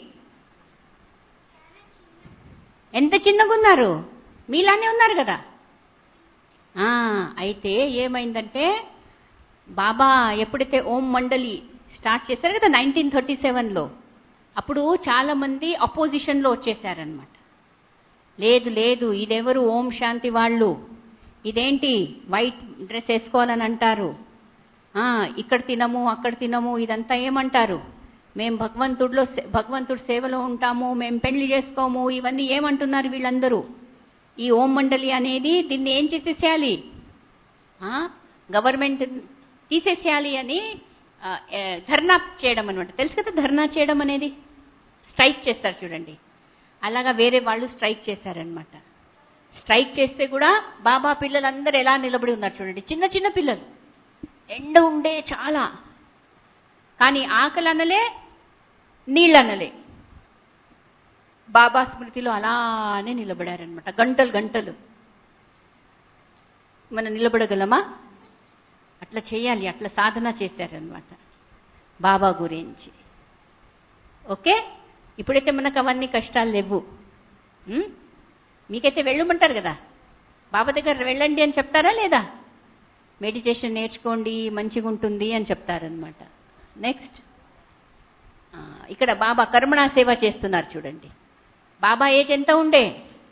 ఎంత చిన్నగా ఉన్నారు మీలానే ఉన్నారు కదా ఆ, అయితే ఏమైందంటే బాబా ఎప్పుడైతే ఓం మండలి స్టార్ట్ చేశారు కదా నైన్టీన్ థర్టీ సెవెన్లో అప్పుడు చాలా మంది అపోజిషన్లో వచ్చేసారనమాట లేదు లేదు ఇదెవరు ఓం శాంతి వాళ్ళు ఇదేంటి వైట్ డ్రెస్ వేసుకోవాలని అంటారు ఆ, ఇక్కడ తినము అక్కడ తినము ఇదంతా ఏమంటారు మేము భగవంతుడిలో సే- భగవంతుడి సేవలో ఉంటాము మేము పెళ్లి చేసుకోము ఇవన్నీ ఏమంటున్నారు వీళ్ళందరూ ఈ ఓం మండలి అనేది దీన్ని ఏం చేసేసేయాలి ఆ, గవర్నమెంట్ తీసేసేయాలి అని ఆ, ఏ, ధర్నా చేయడం అనమాట తెలుసు కదా ధర్నా చేయడం అనేది స్ట్రైక్ చేస్తారు చూడండి అలాగా వేరే వాళ్ళు స్ట్రైక్ చేశారనమాట స్ట్రైక్ చేస్తే కూడా బాబా పిల్లలందరూ ఎలా నిలబడి ఉన్నారు చూడండి చిన్న చిన్న పిల్లలు ఎండ ఉండే చాలా కానీ ఆకలి అనలే నీళ్ళు అనలే బాబా స్మృతిలో అలానే నిలబడారనమాట గంటలు గంటలు మనం నిలబడగలమా అట్లా చేయాలి అట్లా సాధన చేశారనమాట బాబా గురించి ఓకే ఇప్పుడైతే మనకు అవన్నీ కష్టాలు లేవు ఉం? మీకైతే వెళ్ళమంటారు కదా బాబా దగ్గర వెళ్ళండి అని చెప్తారా లేదా మెడిటేషన్ నేర్చుకోండి మంచిగా ఉంటుంది అని చెప్తారనమాట నెక్స్ట్ ఇక్కడ బాబా కర్మణా సేవ చేస్తున్నారు చూడండి బాబా ఏజ్ ఎంత ఉండే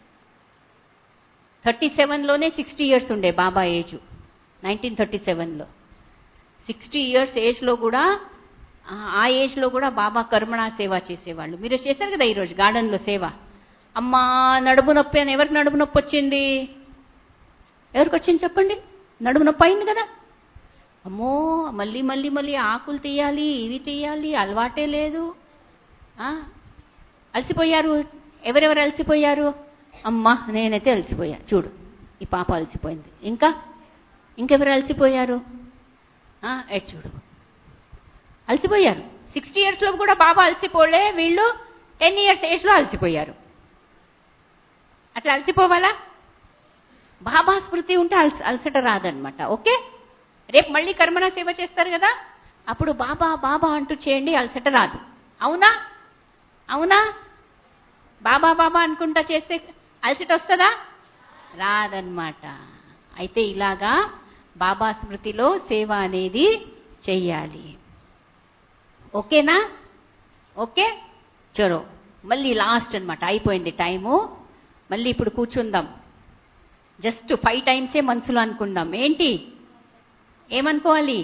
థర్టీ సెవెన్లోనే సిక్స్టీ ఇయర్స్ ఉండే బాబా ఏజ్ నైన్టీన్ థర్టీ సెవెన్లో సిక్స్టీ ఇయర్స్ ఏజ్లో కూడా ఆ- ఆ ఏజ్లో కూడా బాబా కర్మణా సేవ చేసేవాళ్ళు మీరు చేశారు కదా ఈరోజు గార్డెన్లో సేవ అమ్మా నడుము నొప్పి అని ఎవరికి నడుము నొప్పి వచ్చింది ఎవరికి వచ్చింది చెప్పండి నడుము నొప్పి అయింది కదా అమ్మో మళ్ళీ మళ్ళీ మళ్ళీ ఆకులు తీయాలి ఇవి తీయాలి అలవాటే లేదు ఆ, అలసిపోయారు ఎవరెవరు అలసిపోయారు అమ్మా నేనైతే అలసిపోయా చూడు ఈ పాప అలసిపోయింది ఇంకా ఇంకెవరు అలసిపోయారు ఆ, ఏ చూడు అలసిపోయారు సిక్స్టీ ఇయర్స్లో కూడా బాబా అలసిపోలే వీళ్ళు టెన్ ఇయర్స్ ఏజ్లో అలసిపోయారు అట్లా అలసిపోవాలా బాబా స్మృతి ఉంటే అలస అలసట రాదనమాట ఓకే రేపు మళ్ళీ కర్మణ సేవ చేస్తారు కదా అప్పుడు బాబా బాబా అంటూ చేయండి అలసట రాదు అవునా అవునా బాబా బాబా అనుకుంటా చేస్తే అలసట వస్తుందా రాదన్నమాట అయితే ఇలాగా బాబా స్మృతిలో సేవ అనేది చెయ్యాలి ఓకేనా ఓకే చలో మళ్ళీ లాస్ట్ అన్నమాట అయిపోయింది టైము మళ్ళీ ఇప్పుడు కూర్చుందాం జస్ట్ ఫైవ్ టైమ్సే మనసులో అనుకుందాం ఏంటి ఏమనుకోవాలి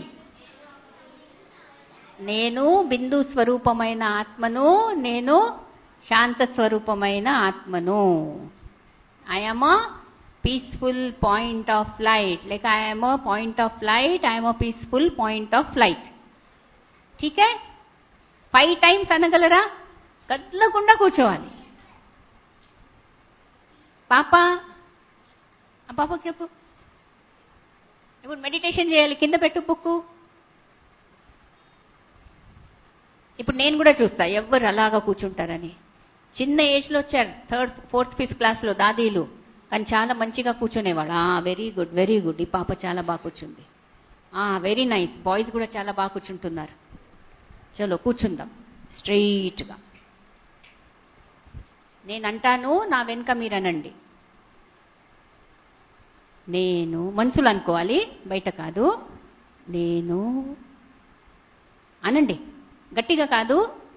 నేను బిందు స్వరూపమైన ఆత్మను నేను శాంత స్వరూపమైన ఆత్మను I'm peaceful point of light లేక I'm point of light I'm peaceful point of light ఠీకే ఫైవ్ టైమ్స్ అనగలరా కదలకుండా కూర్చోవాలి పాప ఆ పాపకి చెప్పు ఇప్పుడు మెడిటేషన్ చేయాలి కింద పెట్టు బుక్కు ఇప్పుడు నేను కూడా చూస్తా ఎవ్వరు అలాగా కూర్చుంటారని చిన్న ఏజ్లో వచ్చారు థర్డ్ ఫోర్త్ ఫిఫ్త్ క్లాస్లో దాదీలు కానీ చాలా మంచిగా కూర్చునేవాళ్ళు వెరీ గుడ్ వెరీ గుడ్ ఈ పాప చాలా బాగా కూర్చుంది వెరీ నైస్ బాయ్స్ కూడా చాలా బాగా కూర్చుంటున్నారు చలో కూర్చుందాం స్ట్రెయిట్గా నేను అంటాను నా వెనుక మీరు అనండి నేను మనసులు అనుకోవాలి బయట కాదు నేను అనండి గట్టిగా కాదు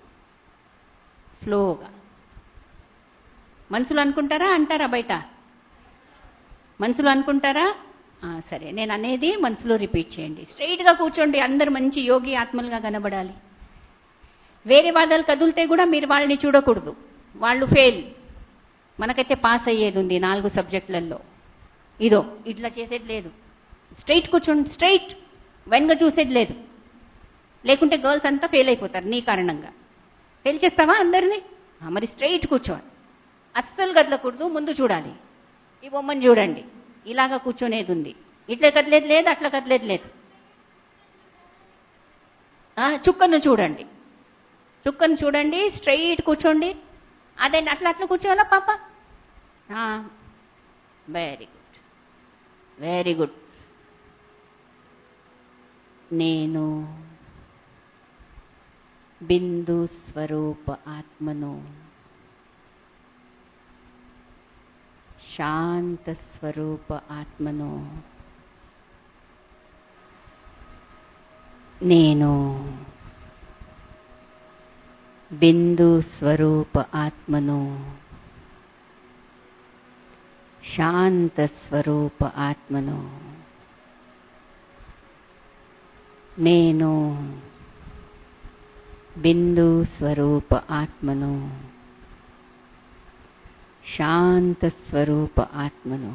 స్లోగా మనసులు అనుకుంటారా అంటారా బయట మనసులో అనుకుంటారా ఆ, సరే నేను అనేది మనసులో రిపీట్ చేయండి స్ట్రైట్గా కూర్చోండి అందరు మంచి యోగి ఆత్మలుగా కనబడాలి వేరే వాదాలు కదిలితే కూడా మీరు వాళ్ళని చూడకూడదు వాళ్ళు ఫెయిల్ మనకైతే పాస్ అయ్యేది ఉంది నాలుగు సబ్జెక్టులలో ఇదో ఇట్లా చేసేది లేదు స్ట్రైట్ కూర్చోండి స్ట్రైట్ వెనక చూసేది లేదు లేకుంటే గర్ల్స్ అంతా ఫెయిల్ అయిపోతారు నీ కారణంగా ఫెయిల్ చేస్తావా అందరినీ ఆ, మరి స్ట్రైట్ కూర్చోవాలి అస్సలు కదలకూడదు ముందు చూడాలి ఈ బొమ్మను చూడండి ఇలాగా కూర్చొనేది ఉంది ఇట్లా కదిలేదు లేదు అట్లా కదిలేదు లేదు ఆ, చుక్కను చూడండి చుక్కను చూడండి స్ట్రైట్ కూర్చోండి అదే అట్లా అట్లా కూర్చోవాలా పాప వెరీ గుడ్ వెరీ గుడ్ నేను బిందు స్వరూప ఆత్మను శాంత స్వరూప ఆత్మను నేను బిందు స్వరూప ఆత్మను శాంత స్వరూప ఆత్మను నేను బిందు స్వరూప ఆత్మను శాంత స్వరూప ఆత్మను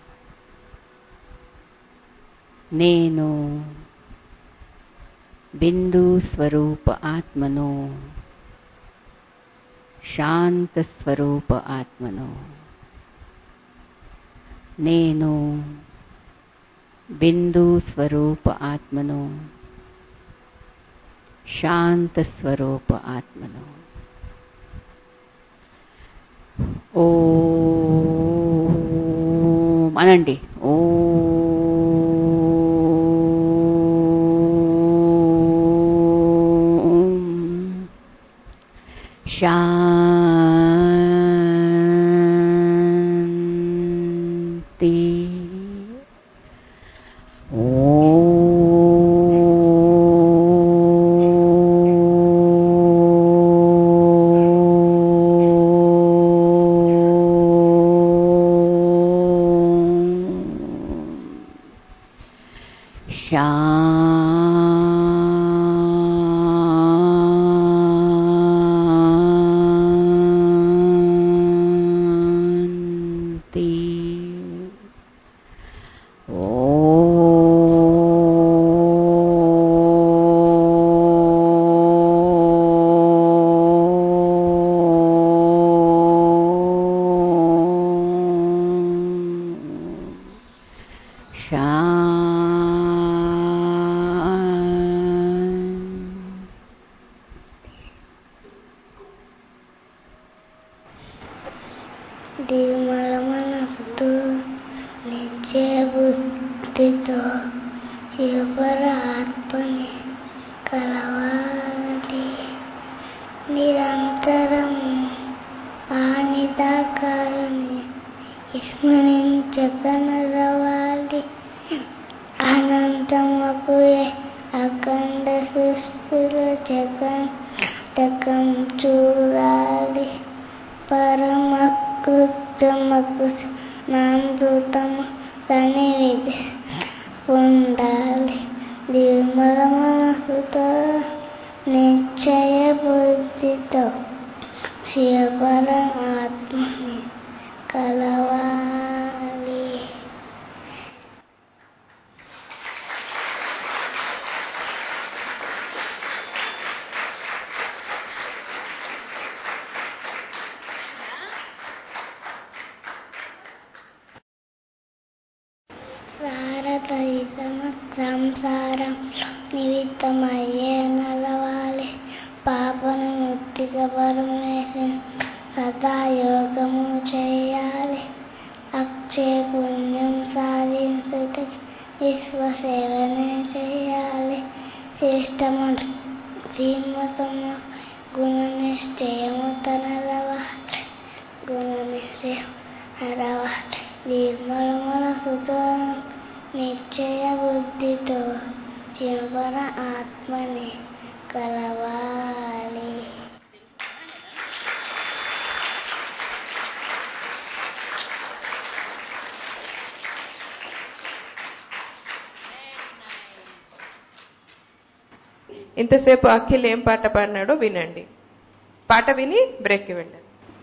నేను బిందు స్వరూప ఆత్మను శాంత స్వరూప ఆత్మను నేను బిందు స్వరూప ఆత్మను శాంత స్వరూప ఆత్మను ఓం అనండి ఓం శాంతి శాంతి శాంతి నిర్మల మనసుతో నిశ్చయ బుద్ధితో చివర ఆత్మని కలవాలి నిరంతరం ఆ నిదాకారుని స్మరించక నడవాలి అనంతమకు అఖండ సృష్టిలో జగం చూడాలి పరమకృతమకు నామృతము సన్నిధి పొందాలి నిర్మల మనసుతో నిశ్చయ బుద్ధితో శివపరమాత్మని కలవాలి సారతహితమ సంసారం నిమిత్తమయ్యే నడవాలి పాపను ముక్తిగా పరమేశ్వర సదా యోగము చేయాలి అక్షయ పుణ్యం సాధించుటకి విశ్వసేవనే చేయాలి శ్రేష్టముడు శ్రీమతము గుణ నిశ్చయము తనరవాలి గుణ నిశ్చయం అరవాలి నిర్మల మనసుతో నిశ్చయ బుద్ధితో చివర ఆత్మని కలవాలి ఇంతసేపు అఖిల్ ఏం పాట పాడినాడో వినండి పాట విని బ్రేక్ ఇవ్వండి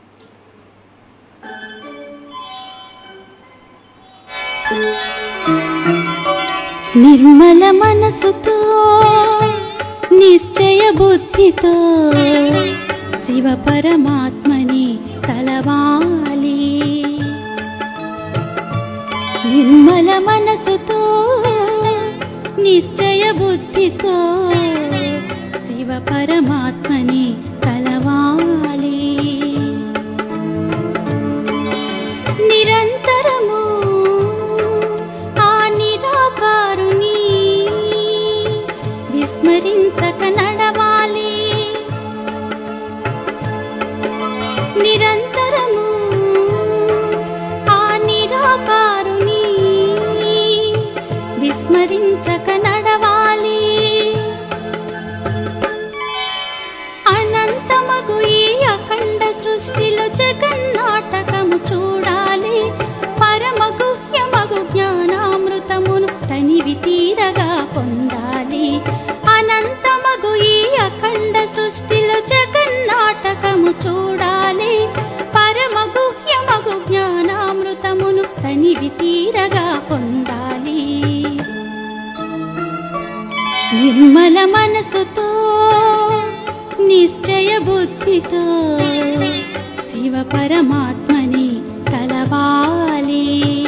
నిర్మల మనసుతో నిశ్చయ బుద్ధితో శివ పరమాత్మని కలవాలి నిర్మల మనసుతో నిశ్చయ బుద్ధితో శివ పరమాత్మని కలవాలి నిరంతరము ఆ నిరాకారుని విస్మరించక నడవాలి నిరంతరము ఆ నిరాకారుని విస్మరించక నడవాలి అనంతమగు ఈ అఖండ సృష్టిలో జగన్నాటకము చూడాలి పరమగుహ్యమగు జ్ఞానామృతమును తనివి తీరగా పొందాలి అనంతమగు ఈ అఖండ సృష్టిలో జగన్నాటకము చూడాలి పరమగుహ్యమగు జ్ఞానామృతమును తనివి తీరగా పొందాలి నిర్మల మనసుతో నిశ్చయ బుద్ధితో శివ పరమాత్మని కలవాలి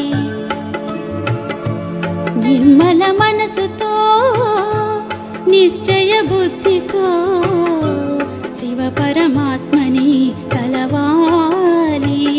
నిర్మల మనసుతో నిశ్చయ బుద్ధితో శివ పరమాత్మని కలవాలి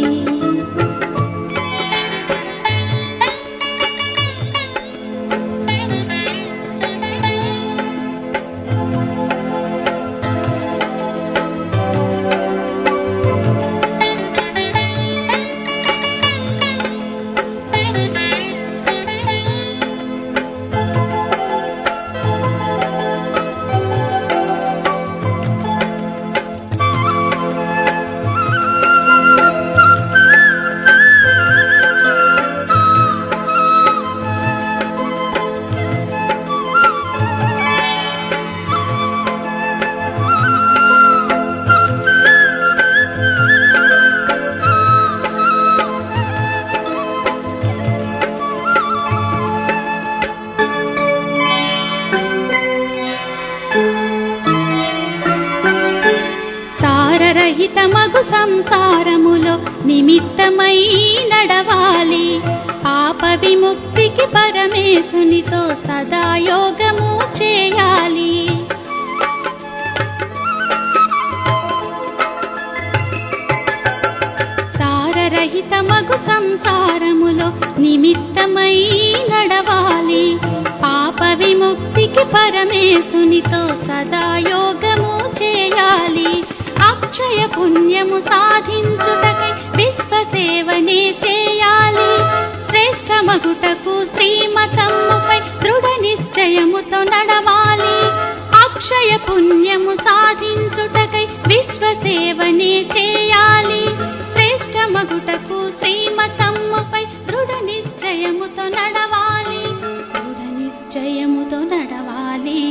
సారరహితమగు సంసారములో నిమిత్తమై నడవాలి పాప విముక్తికి పరమేశునితో సదా యోగము చేయాలి సారరహితమగు సంసారములో నిమిత్తమై నడవాలి పాప విముక్తికి పరమేశునితో సదా యోగము చేయాలి అక్షయ పుణ్యము సాధించుటకై విశ్వసేవనే చేయాలి శ్రేష్టమగుటకు శ్రీమతమ్ముపై దృఢ నిశ్చయముతో నడవాలి అక్షయ పుణ్యము సాధించుటకై విశ్వసేవనే చేయాలి శ్రేష్టమగుటకు శ్రీమతమ్ముపై దృఢ నిశ్చయముతో నడవాలి దృఢ నిశ్చయముతో నడవాలి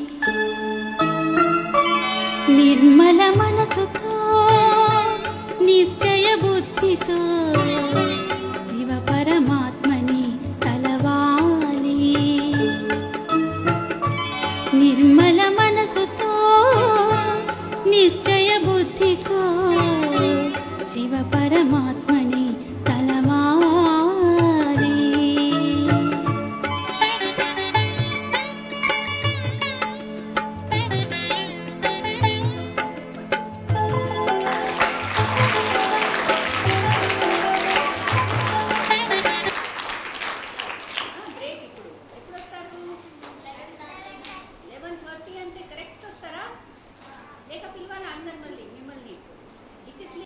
నిర్మల మనసుతో నిశ్చయ బుద్ధితో శివ పరమాత్మని కలవాలి నిర్మల మనసుతో నిశ్చయ బుద్ధితో శివ పరమాత్మని కలవాలి లేక పిలవాలి అందరు మళ్ళీ మిమ్మల్ని ఇట్ ఇస్